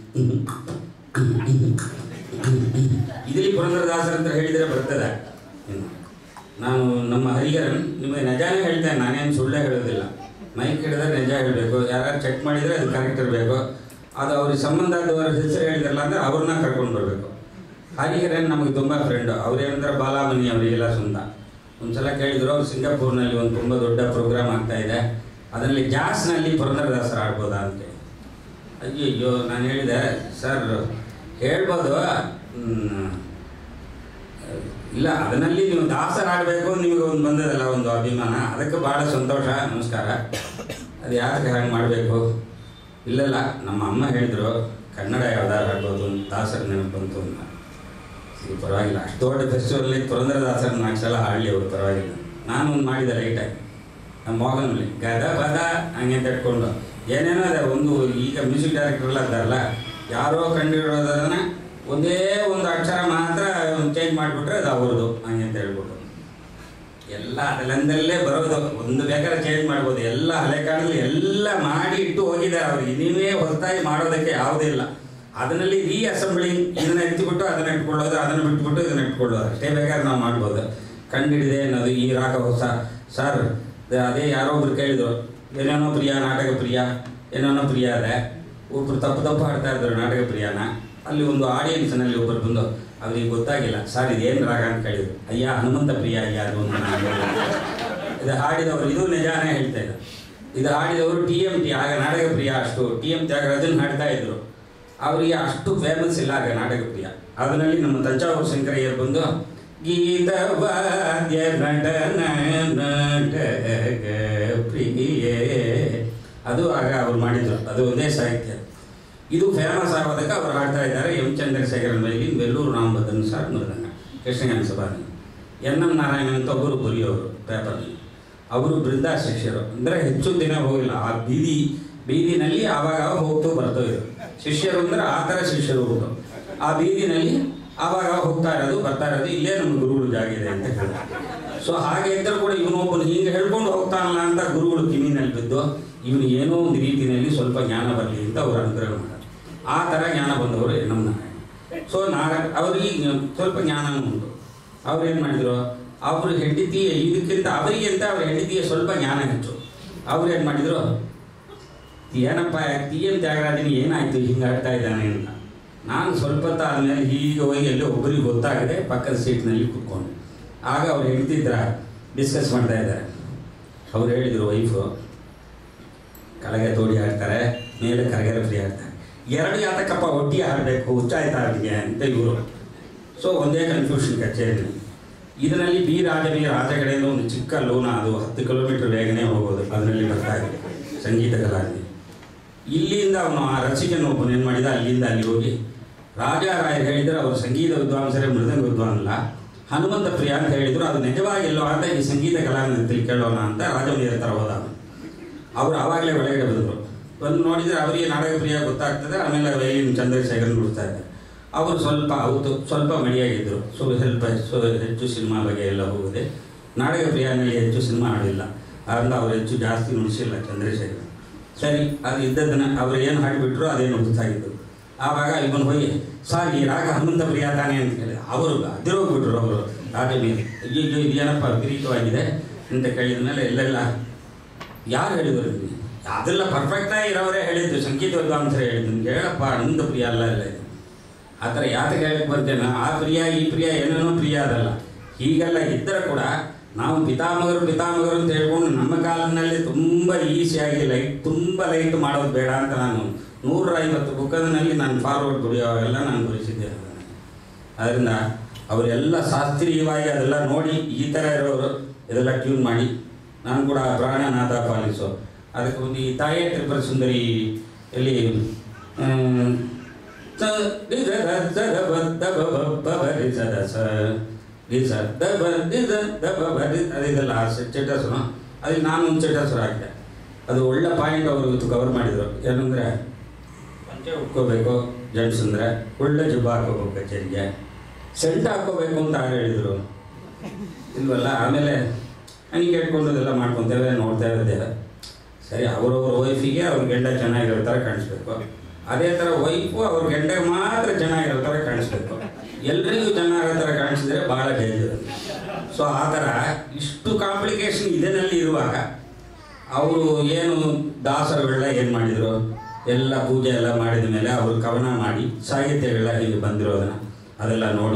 ಇದರಲ್ಲಿ ಪುರಂದರದಾಸರ ಅಂತ ಹೇಳಿದರೆ ಬರ್ತದೆ ಇನ್ನು. ನಾನು ನಮ್ಮ ಹರಿಹರನ್ ನಿಮಗೆ ನಿಜಾನೇ ಹೇಳ್ತೇನೆ ನಾನೇನು ಸುಳ್ಳೇ ಹೇಳೋದಿಲ್ಲ ಮೈಕ್ ಹಿಡಿದ್ರೆ ನಿಜ ಹೇಳಬೇಕು ಯಾರು ಚೆಕ್ ಮಾಡಿದರೆ ಅದು ಕರೆಕ್ಟ್ ಇರಬೇಕು ಅದು ಅವ್ರಿಗೆ ಸಂಬಂಧ ಆದವರ ಹೆಸರು ಹೇಳಿದ್ರಲ್ಲ ಅಂದರೆ ಅವ್ರನ್ನ ಕರ್ಕೊಂಡು ಬರಬೇಕು ಹರಿಹರನ್ ನಮಗೆ ತುಂಬ ಫ್ರೆಂಡು ಅವ್ರೇನಂದ್ರೆ ಬಾಲಾಮಣಿ ಅವರಿಗೆಲ್ಲ ಸ್ವಂತ ಒಂದ್ಸಲ ಕೇಳಿದ್ರು ಅವ್ರು ಸಿಂಗಾಪುರ್ನಲ್ಲಿ ಒಂದು ತುಂಬ ದೊಡ್ಡ ಪ್ರೋಗ್ರಾಮ್ ಆಗ್ತಾ ಇದೆ ಅದರಲ್ಲಿ ಜಾಸ್ನಲ್ಲಿ ಪುರಂದರದಾಸರು ಆಡ್ಬೋದಾ ಅಂತ ಅಯ್ಯಯ್ಯೋ ನಾನು ಹೇಳಿದೆ ಸರ್ ಹೇಳ್ಬೋದು ಹ್ಮ್, ಇಲ್ಲ ಅದರಲ್ಲಿ ನೀವು ದಾಸರಾಗಬೇಕು ನಿಮಗೆ ಒಂದು ಬಂದದಲ್ಲ ಒಂದು ಅಭಿಮಾನ ಅದಕ್ಕೆ ಭಾಳ ಸಂತೋಷ ನಮಸ್ಕಾರ ಅದು ಯಾಕೆ ಹಾಗೆ ಮಾಡಬೇಕು ಇಲ್ಲಲ್ಲ ನಮ್ಮ ಅಮ್ಮ ಹೇಳಿದ್ರು ಕನ್ನಡ ಯಾವ್ದಾರು ಹಾಡ್ಬೋದು ಅಂತ ದಾಸರ ನೆನಪು ಬಂತು ಅಂತ ಇದು ಪರವಾಗಿಲ್ಲ ಅಷ್ಟು ದೊಡ್ಡ ಫೆಸ್ಟಿವಲ್ಲಿ ಪುರಂದರದಾಸರ ನಾಲ್ಕು ಸಲ ಹಾಡಲಿ ಅವರು ಪರವಾಗಿಲ್ಲ ನಾನು ಒಂದು ಮಾಡಿದೆ ಲೈಟಾಗಿ ನಮ್ಮ ಮಗನಲ್ಲಿ ಗದ ಪದ ಹಂಗೆ ಅಂತ ಇಟ್ಕೊಂಡು ಏನೇನೋ ಅದೇ ಒಂದು ಈಗ ಮ್ಯೂಸಿಕ್ ಡೈರೆಕ್ಟರ್ ಎಲ್ಲ ಇದ್ದಾರಲ್ಲ ಯಾರೋ ಕಂಡಿರೋದನ್ನ ಒಂದೇ ಒಂದು ಅಕ್ಷರ ಮಾತ್ರ ಚೇಂಜ್ ಮಾಡಿಬಿಟ್ರೆ ಅದು ಅವ್ರದ್ದು ಹಂಗೆ ಅಂತ ಹೇಳ್ಬಿಟ್ಟು ಎಲ್ಲ ಅದರಿಂದಲೇ ಬರೋದು ಒಂದು ಬೇಕಾದ್ರೆ ಚೇಂಜ್ ಮಾಡ್ಬೋದು ಎಲ್ಲ ಹಳೆ ಕಾಲದಲ್ಲಿ ಎಲ್ಲ ಮಾಡಿ ಇಟ್ಟು ಹೋಗಿದ್ದಾರೆ ಅವ್ರಿಗೆ ನೀವೇ ಹೊಸದಾಗಿ ಮಾಡೋದಕ್ಕೆ ಯಾವುದೇ ಇಲ್ಲ ಅದರಲ್ಲಿ ರೀ ಅಸೆಂಬ್ಲಿಂಗ್ ಇದನ್ನ ಎತ್ತಿಬಿಟ್ಟು ಅದನ್ನ ಇಟ್ಕೊಳ್ಳೋದು ಅದನ್ನ ಬಿಟ್ಬಿಟ್ಟು ಇದನ್ನ ಇಟ್ಕೊಳ್ಳೋದು ಅಷ್ಟೇ ಬೇಕಾದ್ರೆ ನಾವು ಮಾಡ್ಬೋದು ಕಂಡಿಡಿದೆ ಅನ್ನೋದು ಈ ರಾಗ ಹೊಸ ಸರ್ ಅದೇ ಯಾರೋ ಒಬ್ರು ಕೇಳಿದ್ರು ಏನೇನೋ ಪ್ರಿಯ ನಾಟಕ ಪ್ರಿಯ ಏನೇನೋ ಪ್ರಿಯ ಅದೇ ಒಬ್ರು ತಪ್ಪು ತಪ್ಪು ಹಾಡ್ತಾ ಇದ್ರು ನಾಟಕ ಪ್ರಿಯನ ಅಲ್ಲಿ ಒಂದು ಆಡಿಯನ್ಸ್ನಲ್ಲಿ ಒಬ್ಬರು ಬಂದು ಅವ್ರಿಗೆ ಗೊತ್ತಾಗಿಲ್ಲ ಸರ್ ಇದೇನು ರಾಗ ಅಂತ ಕೇಳಿದ್ರು ಅಯ್ಯ ಹನುಮಂತ ಪ್ರಿಯ ಅಯ್ಯ ಅದು ಅಂತ ನಾನು ಹೇಳಿದೆ. ಇದು ಹಾಡಿದವರು ಇದು ನಿಜಾನೇ ಹೇಳ್ತಾ ಇದ್ದ ಇದು ಹಾಡಿದವರು ಟಿ ಎಂ ಟಿ ಆಗ ನಾಟಕ ಪ್ರಿಯ ಅಷ್ಟು ಟಿ ಎಂ ತ್ಯಾಗರಾಜನ್ ಹಾಡ್ತಾ ಇದ್ರು ಅವರಿಗೆ ಅಷ್ಟು ಫೇಮಸ್ ಇಲ್ಲ ಆಗ ನಾಟಕ ಪ್ರಿಯ ಅದರಲ್ಲಿ ನಮ್ಮ ತಂಜಾವೂರು ಶಂಕರಯ್ಯರು ಬಂದು ಗೀತ ವಾದ್ಯ ನಟನ ನಾಟಕ ಪ್ರಿಯೇ ಅದು ಆಗ ಅವ್ರು ಮಾಡಿದ್ರು ಅದು ಒಂದೇ ಸಾಹಿತ್ಯ ಇದು ಫೇಮಸ್ ಆಗೋದಕ್ಕೆ ಅವ್ರು ಹಾಡ್ತಾ ಇದ್ದಾರೆ ಎಂ ಚಂದ್ರಶೇಖರನ್ ಬೈಲಿ ವೆಲ್ಲೂರು ರಾಮಭದ್ರನ್ ಸರ್ ಮೃದಂಗ ಕೃಷ್ಣಗಾನ ಸಭಾದಲ್ಲಿ ಎನ್ ಎಂ ನಾರಾಯಣನ್ ಅಂತ ಒಬ್ಬರು ಬರೆಯೋರು ಪೇಪರ್ನಲ್ಲಿ ಅವರು ಬೃಂದಾ ಶಿಷ್ಯರು ಅಂದರೆ ಹೆಚ್ಚು ದಿನ ಹೋಗಿಲ್ಲ ಆ ಬೀದಿ ಬೀದಿನಲ್ಲಿ ಆವಾಗ ಹೋಗ್ತು ಬರ್ತಾ ಇದ್ರು ಶಿಷ್ಯರು ಅಂದ್ರೆ ಆ ಥರ ಶಿಷ್ಯರು ಹುಟ್ಟು ಆ ಬೀದಿನಲ್ಲಿ ಆವಾಗ ಹೋಗ್ತಾ ಇರೋದು ಬರ್ತಾ ಇರೋದು ಇಲ್ಲೇ ನಮ್ಮ ಗುರುಗಳು ಜಾಗ ಇದೆ ಅಂತ ಹೇಳಿದ್ರು ಸೊ ಹಾಗೆ ಇದ್ದರೂ ಕೂಡ ಇವನೊಬ್ಬನು ಹೀಗೆ ಹೇಳ್ಕೊಂಡು ಹೋಗ್ತಾನಲ್ಲ ಅಂತ ಗುರುಗಳು ಕಿವಿನಲ್ಲಿ ಬಿದ್ದು ಇವನು ಏನೋ ಒಂದು ರೀತಿಯಲ್ಲಿ ಸ್ವಲ್ಪ ಜ್ಞಾನ ಬರಲಿ ಅಂತ ಅವರು ಅನುಗ್ರಹ ಮಾಡ್ತಾರೆ ಆ ಥರ ಜ್ಞಾನ ಬಂದವರು ನಮ್ಮ ನಾರಾಯಣ ಸೊ ನಾರ ಅವರಿಗೆ ಸ್ವಲ್ಪ ಜ್ಞಾನನೂ ಉಂಟು ಅವ್ರು ಏನು ಮಾಡಿದ್ರು ಅವ್ರ ಹೆಂಡತಿ ಇದಕ್ಕಿಂತ ಅವರಿಗೆ ಅಂತ ಅವ್ರ ಹೆಂಡತಿಯ ಸ್ವಲ್ಪ ಜ್ಞಾನ ಹೆಚ್ಚು ಅವ್ರು ಏನು ಮಾಡಿದ್ರು ಏನಪ್ಪ ಟಿ ಎಂ ತ್ಯಾಗರಾಜನ್ ಏನಾಯ್ತು ಹಿಂಗೆ ಆಡ್ತಾ ಇದ್ದಾನೆ ಅಂತ ನಾನು ಸ್ವಲ್ಪ ಹೊತ್ತು ಆದಮೇಲೆ ಹೀಗೆ ಹೋಗಿ ಎಲ್ಲೋ ಒಬ್ಬರಿಗೆ ಗೊತ್ತಾಗದೆ ಪಕ್ಕದ ಸೀಟ್ನಲ್ಲಿ ಕೂತ್ಕೊಂಡು ಆಗ ಅವ್ರು ಹೇಳ್ತಿದ್ರ ಡಿಸ್ಕಸ್ ಮಾಡ್ತಾ ಇದ್ದಾರೆ ಅವ್ರು ಹೇಳಿದರು ವೈಫು ಕೆಳಗೆ ತೋಡಿ ಆಡ್ತಾರೆ ಮೇಲೆ ಕರಗರ ಫ್ರೀ ಆಡ್ತಾರೆ ಎರಡು ಯಾತಕಪ್ಪ ಒಟ್ಟಿಗೆ ಆಡಬೇಕು ಹುಚ್ಚಾಯ್ತಾ ಅವರಿಗೆ ಅಂತ ಇವರು ಸೊ ಒಂದೇ ಕನ್ಫ್ಯೂಷನ್ ಕಚೇರಿ ಇದರಲ್ಲಿ ಬಿ ರಾಜನೇ ರಾಜಗಡೆಯಿಂದ ಒಂದು ಚಿಕ್ಕ ಲೋನ ಅದು ಹತ್ತು ಕಿಲೋಮೀಟರ್ ಬೇಗನೆ ಹೋಗೋದು ಅದರಲ್ಲಿ ಬರ್ತಾ ಇದೆ ಸಂಗೀತ ಕಲಾವಿದೆ ಇಲ್ಲಿಂದ ಅವನು ಆ ರಸಿಕನ ಒಬ್ಬನು ಏನು ಮಾಡಿದ ಅಲ್ಲಿಂದ ಅಲ್ಲಿ ಹೋಗಿ ರಾಜಾರಾಯರು ಹೇಳಿದರೆ ಅವರು ಸಂಗೀತ ವಿದ್ವಾಂಸರೇ ಮೃದಂಗ ವಿದ್ವಾಂಸಲ್ಲ ಹನುಮಂತ ಪ್ರಿಯ ಅಂತ ಹೇಳಿದ್ರು ಅದು ನಿಜವಾಗಿ ಎಲ್ಲೋ ಅಂತ ಈ ಸಂಗೀತ ಕಲಾವಿದಲ್ಲಿ ಕೇಳೋಣ ಅಂತ ರಾಜಮೀರ ಥರ ಹೋದ ಅವನು. ಅವರು ಆವಾಗಲೇ ಒಳಗಡೆ ಬಂದರು ಬಂದು ನೋಡಿದರೆ ಅವರಿಗೆ ನಾಟಕ ಪ್ರಿಯ ಗೊತ್ತಾಗ್ತದೆ ಆಮೇಲೆ ವೈಲಿನ್ ಚಂದ್ರಶೇಖರನ್ ಬಿಡ್ತಾ ಇದ್ದಾರೆ ಅವರು ಸ್ವಲ್ಪ ಹೌದು ಸ್ವಲ್ಪ ಮಡಿಯಾಗಿದ್ದರು ಸೊ ಸ್ವಲ್ಪ ಸೊ ಹೆಚ್ಚು ಸಿನಿಮಾ ಬಗ್ಗೆ ಎಲ್ಲ ಹೋಗಿದೆ ನಾಟಕ ಪ್ರಿಯನಲ್ಲಿ ಹೆಚ್ಚು ಸಿನಿಮಾ ಆಡಿಲ್ಲ ಆದ್ದರಿಂದ ಅವರು ಹೆಚ್ಚು ಜಾಸ್ತಿ ನುಡಿಸಿಲ್ಲ ಚಂದ್ರಶೇಖರ್ ಸರಿ ಅದು ಇದ್ದದನ್ನ ಅವ್ರು ಏನು ಹಾಡಿಬಿಟ್ರು ಅದೇನು ಗೊತ್ತಾಗಿದ್ದು ಆವಾಗ ಇವನು ಹೋಗಿ ಸರ್ ಈ ರಾಗ ಹನುಮಂತ ಪ್ರಿಯ ತಾನೇ ಅಂತ ಹೇಳಿ ಅವರು ಅದಿರೋಗ್ಬಿಟ್ರು ಅವರು ರಾಜ ಮೇಲೆ ಈಗ ಇದು ಏನಪ್ಪ ವಿಪರೀತವಾಗಿದೆ ಅಂತ ಕೇಳಿದ ಮೇಲೆ ಎಲ್ಲೆಲ್ಲ ಯಾರು ಹೇಳಿದ್ರು ನಿಮಗೆ ಅದೆಲ್ಲ ಪರ್ಫೆಕ್ಟಾಗಿ ಇರೋರೇ ಹೇಳಿದ್ದು ಸಂಗೀತ ವಿದ್ವಾಂಸರೇ ಹೇಳಿದ್ದು ನಿಮ್ಗೆ ಹೇಳಪ್ಪ ಹನುಮಂತ ಪ್ರಿಯ ಅಲ್ಲ ಇಲ್ಲ ಇದು ಆ ಥರ ಯಾತಕ್ಕೆ ಹೇಳಕ್ಕೆ ಬರ್ತೇನೆ ಆ ಪ್ರಿಯ ಈ ಪ್ರಿಯ ಏನೇನೋ ಪ್ರಿಯ ಅದಲ್ಲ ಹೀಗೆಲ್ಲ ಇದ್ದರೆ ಕೂಡ ನಾವು ಪಿತಾಮಗರು ಪಿತಾಮಗರು ಅಂತ ಹೇಳ್ಕೊಂಡು ನಮ್ಮ ಕಾಲದಲ್ಲಿ ತುಂಬ ಈಸಿಯಾಗಿ ಲೈಟ್ ತುಂಬ ಲೈಟ್ ಮಾಡೋದು ಬೇಡ ಅಂತ ನಾನು ನೂರ ಐವತ್ತು ಬುಕ್ಕದಲ್ಲಿ ನಾನು ಫಾರ್ವರ್ಡ್ ದುಡಿಯೋ ಎಲ್ಲ ನಾನು ಬರೆಸಿದ್ದೆ ಅದರಿಂದ ಅವರೆಲ್ಲ ಶಾಸ್ತ್ರೀಯವಾಗಿ ಅದೆಲ್ಲ ನೋಡಿ ಈ ಥರ ಇರೋರು ಇದೆಲ್ಲ ಟ್ಯೂನ್ ಮಾಡಿ ನಾನು ಕೂಡ ಪ್ರಾಣನಾಥ ಪಾಲಿಸೋ ಅದಕ್ಕೆ ಒಂದು ಈ ತಾಯೇ ತ್ರಿಪುರ ಸುಂದರಿ ಎಲ್ಲಿ ಆಮ್, ಸ ದಿ ದ ದ ದ ದ ಬ ದ ಬ ಬ ಬ ಬ ರಿ ಸ ದ ಸ ದಿ ಸ ದ ಬ ದಿ ದ ದ ಬ ಬ ರಿ ಅದಿದೆಲ್ಲ ಆ ಚಟಸ್ರು ಅದಕ್ಕೆ ನಾನು ಒಂದು ಚಟಸ್ರು ಹಾಕಿದೆ ಅದು ಒಳ್ಳೆ ಪಾಯಿಂಟ್ ಅವರು ಇವತ್ತು ಕವರ್ ಮಾಡಿದರು ಏನಂದರೆ ಪಂಚೆ ಉಟ್ಕೋಬೇಕು ಜೆಂಟ್ಸ್ ಅಂದರೆ ಒಳ್ಳೆ ಜುಬ್ಬ ಹಾಕೋಬೇಕು ಕಚೇರಿಗೆ ಸೆಂಟ್ ಹಾಕೋಬೇಕು ಅಂತ ಯಾರು ಹೇಳಿದರು ಇಲ್ವಲ್ಲ ಆಮೇಲೆ ಹಂಗೆ ಕೇಳ್ಕೊಂಡು ಅದೆಲ್ಲ ಮಾಡ್ಕೊತೇವೆ ನೋಡ್ತಾ ಇದ್ದೇವೆ ಸರಿ ಅವರವ್ರ ವೈಫಿಗೆ ಅವ್ರ ಗಂಡ ಚೆನ್ನಾಗಿರೋ ಥರ ಕಾಣಿಸ್ಬೇಕು ಅದೇ ಥರ ವೈಫು ಅವ್ರ ಗಂಡಗೆ ಮಾತ್ರ ಚೆನ್ನಾಗಿರೋ ಥರ ಕಾಣಿಸ್ಬೇಕು ಎಲ್ರಿಗೂ ಚೆನ್ನಾಗಿರೋ ಥರ ಕಾಣಿಸಿದ್ರೆ ಭಾಳ ಡೇಂಜರ್ ಸೊ ಆ ಥರ ಇಷ್ಟು ಕಾಂಪ್ಲಿಕೇಶನ್ ಇದರಲ್ಲಿ ಇರುವಾಗ ಅವರು ಏನು ದಾಸರುಗಳೆಲ್ಲ ಏನು ಮಾಡಿದರು ಎಲ್ಲ ಪೂಜೆ ಎಲ್ಲ ಮಾಡಿದ ಮೇಲೆ ಅವರು ಕವನ ಮಾಡಿ ಸಾಹಿತ್ಯಗಳೆಲ್ಲ ಹೀಗೆ ಬಂದಿರೋದನ್ನ ಅದೆಲ್ಲ ನೋಡಿ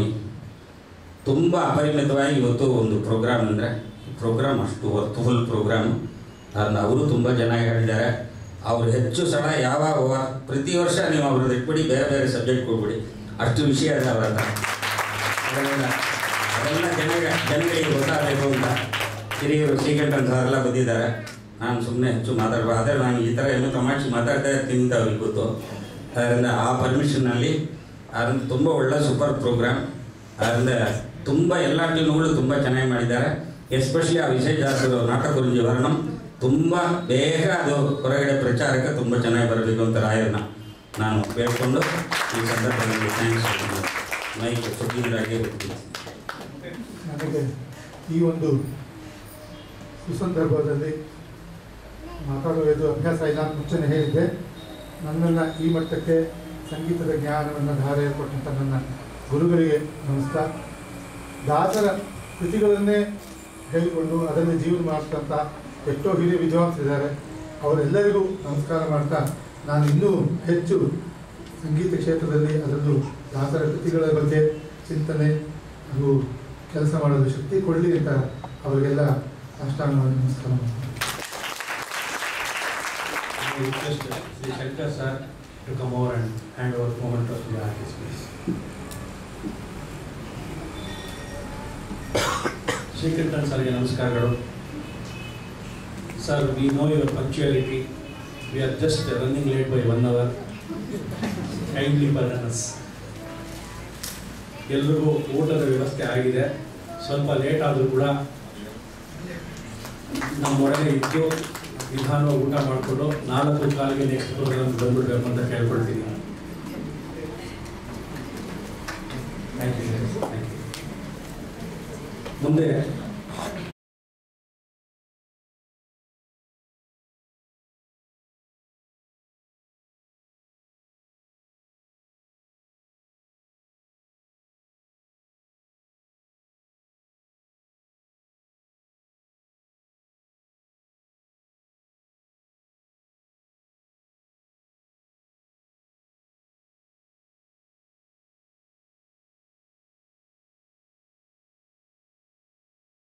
ತುಂಬ ಅಪರಿಮಿತವಾಗಿ ಇವತ್ತು ಒಂದು ಪ್ರೋಗ್ರಾಮ್ ಅಂದರೆ ಪ್ರೋಗ್ರಾಮ್ ಅಷ್ಟು ವರ್ತುಫುಲ್ ಪ್ರೋಗ್ರಾಮ್ ಅದನ್ನ ಅವರು ತುಂಬ ಚೆನ್ನಾಗಿ ಹೇಳಿದ್ದಾರೆ ಅವರು ಹೆಚ್ಚು ಸಲ ಯಾವಾಗ ವ- ಪ್ರತಿ ವರ್ಷ ನೀವು ಅವ್ರದ್ದು ಇಟ್ಬಿಡಿ ಬೇರೆ ಬೇರೆ ಸಬ್ಜೆಕ್ಟ್ ಕೊಟ್ಬಿಡಿ ಅಷ್ಟು ವಿಷಯ ಇದೆ ಅವರ ಹತ್ರ ಅದರಿಂದ ಅದೆಲ್ಲ ಜನಗ ಜನಗಳಿಗೆ ಗೊತ್ತಾಗಬೇಕು ಅಂತ ಹಿರಿಯರು ಶ್ರೀಕಂಠನ್ ಸರ್ ಎಲ್ಲ ಬಂದಿದ್ದಾರೆ ನಾನು ಸುಮ್ಮನೆ ಹೆಚ್ಚು ಮಾತಾಡ್ಬಾರ್ದು ಆದರೆ ನಾನು ಈ ಥರ ಏನೋ ತಮಾಷೆ ಮಾತಾಡ್ತಾ ಇರ್ತೀನಿ ಅಂತ ಅವ್ರಿಗೆ ಗೊತ್ತು ಅದರಿಂದ ಆ ಪರ್ಮಿಷನ್ನಲ್ಲಿ ಅದರಿಂದ ತುಂಬ ಒಳ್ಳೆ ಸೂಪರ್ ಪ್ರೋಗ್ರಾಮ್ ಅದರಿಂದ ತುಂಬ ಎಲ್ಲ ಟೀಮ್ಗಳು ತುಂಬ ಚೆನ್ನಾಗಿ ಮಾಡಿದ್ದಾರೆ ಎಸ್ಪೆಷಲಿ ಆ ವಿಷಯ ಜಾಸ್ತಿ ನಾಟಕ ಗುರುಜಿ ವರ್ಣಂ ತುಂಬ ಬೇಗ ಅದು ಹೊರಗಡೆ ಪ್ರಚಾರಕ್ಕೆ ತುಂಬ ಚೆನ್ನಾಗಿ ಬರಬೇಕು ಅಂತ ರಾಯರನ್ನ ನಾನು ಬೇಡ್ಕೊಂಡು ಈ ಸಂದರ್ಭದಲ್ಲಿ ಥ್ಯಾಂಕ್ಸ್ ಮೈಕ್ ಸುಖೀಂದ್ರಾಗೆ ಹೋಗ್ತೀನಿ ನನಗೆ ಈ ಒಂದು ಸುಸಂದರ್ಭದಲ್ಲಿ ಮಾತಾಡುವುದು ಅಭ್ಯಾಸ ಇಲ್ಲ ಅಂತ ಮುಂಚೆನೇ ಹೇಳಿದ್ದೆ ನನ್ನನ್ನು ಈ ಮಟ್ಟಕ್ಕೆ ಸಂಗೀತದ ಜ್ಞಾನವನ್ನು ಧಾರೆ ಕೊಟ್ಟಂಥ ನನ್ನ ಗುರುಗಳಿಗೆ ನಮಸ್ಕಾರ ದಾಸರ ಕೃತಿಗಳನ್ನೇ ಹೇಳಿಕೊಂಡು ಅದನ್ನು ಜೀವನ ಮಾಡ್ತಂಥ ಎಷ್ಟೋ ಹಿರಿಯ ವಿದ್ವಾಂಸರಿದ್ದಾರೆ ಅವರೆಲ್ಲರಿಗೂ ನಮಸ್ಕಾರ ಮಾಡ್ತಾ ನಾನು ಇನ್ನೂ ಹೆಚ್ಚು ಸಂಗೀತ ಕ್ಷೇತ್ರದಲ್ಲಿ ಅದರದ್ದು ದಾಸರ ಕೃತಿಗಳ ಬಗ್ಗೆ ಚಿಂತನೆ ಹಾಗೂ ಕೆಲಸ ಮಾಡೋದು ಶಕ್ತಿ ಕೊಡಲಿ ಅಂತ ಅವರಿಗೆಲ್ಲ ಸಾಷ್ಟಾಂಗವಾಗಿ ನಮಸ್ಕಾರ ಮಾಡ್ತೀನಿ I request Sri Shankar sir to come over and hand over moment of the artist, please. Srikanthan ಸರ್ಗೆ ನಮಸ್ಕಾರಗಳು sir we know your punctuality we are just running late by one hour kindly pardon us ಎಲ್ರಿಗೂ ಊಟದ ವ್ಯವಸ್ಥೆ ಆಗಿದೆ ಸ್ವಲ್ಪ ಲೇಟ್ ಆದರೂ ಕೂಡ ನಮ್ಮೊಳಗೆ ಇದ್ದು ನಿಧಾನವಾಗಿ ಊಟ ಮಾಡಿಕೊಂಡು ನಾಲ್ಕು ಕಾಲಿಗೆ ನೆಕ್ಸ್ಟ್ ಪ್ರೋಗ್ರಾಮ್ ಬಂದ್ಬಿಡ್ಬೇಕು ಅಂತ ಕೇಳ್ಕೊಳ್ತೀನಿ ಥ್ಯಾಂಕ್ ಯು ಥ್ಯಾಂಕ್ ಯು ಮುಂದೆ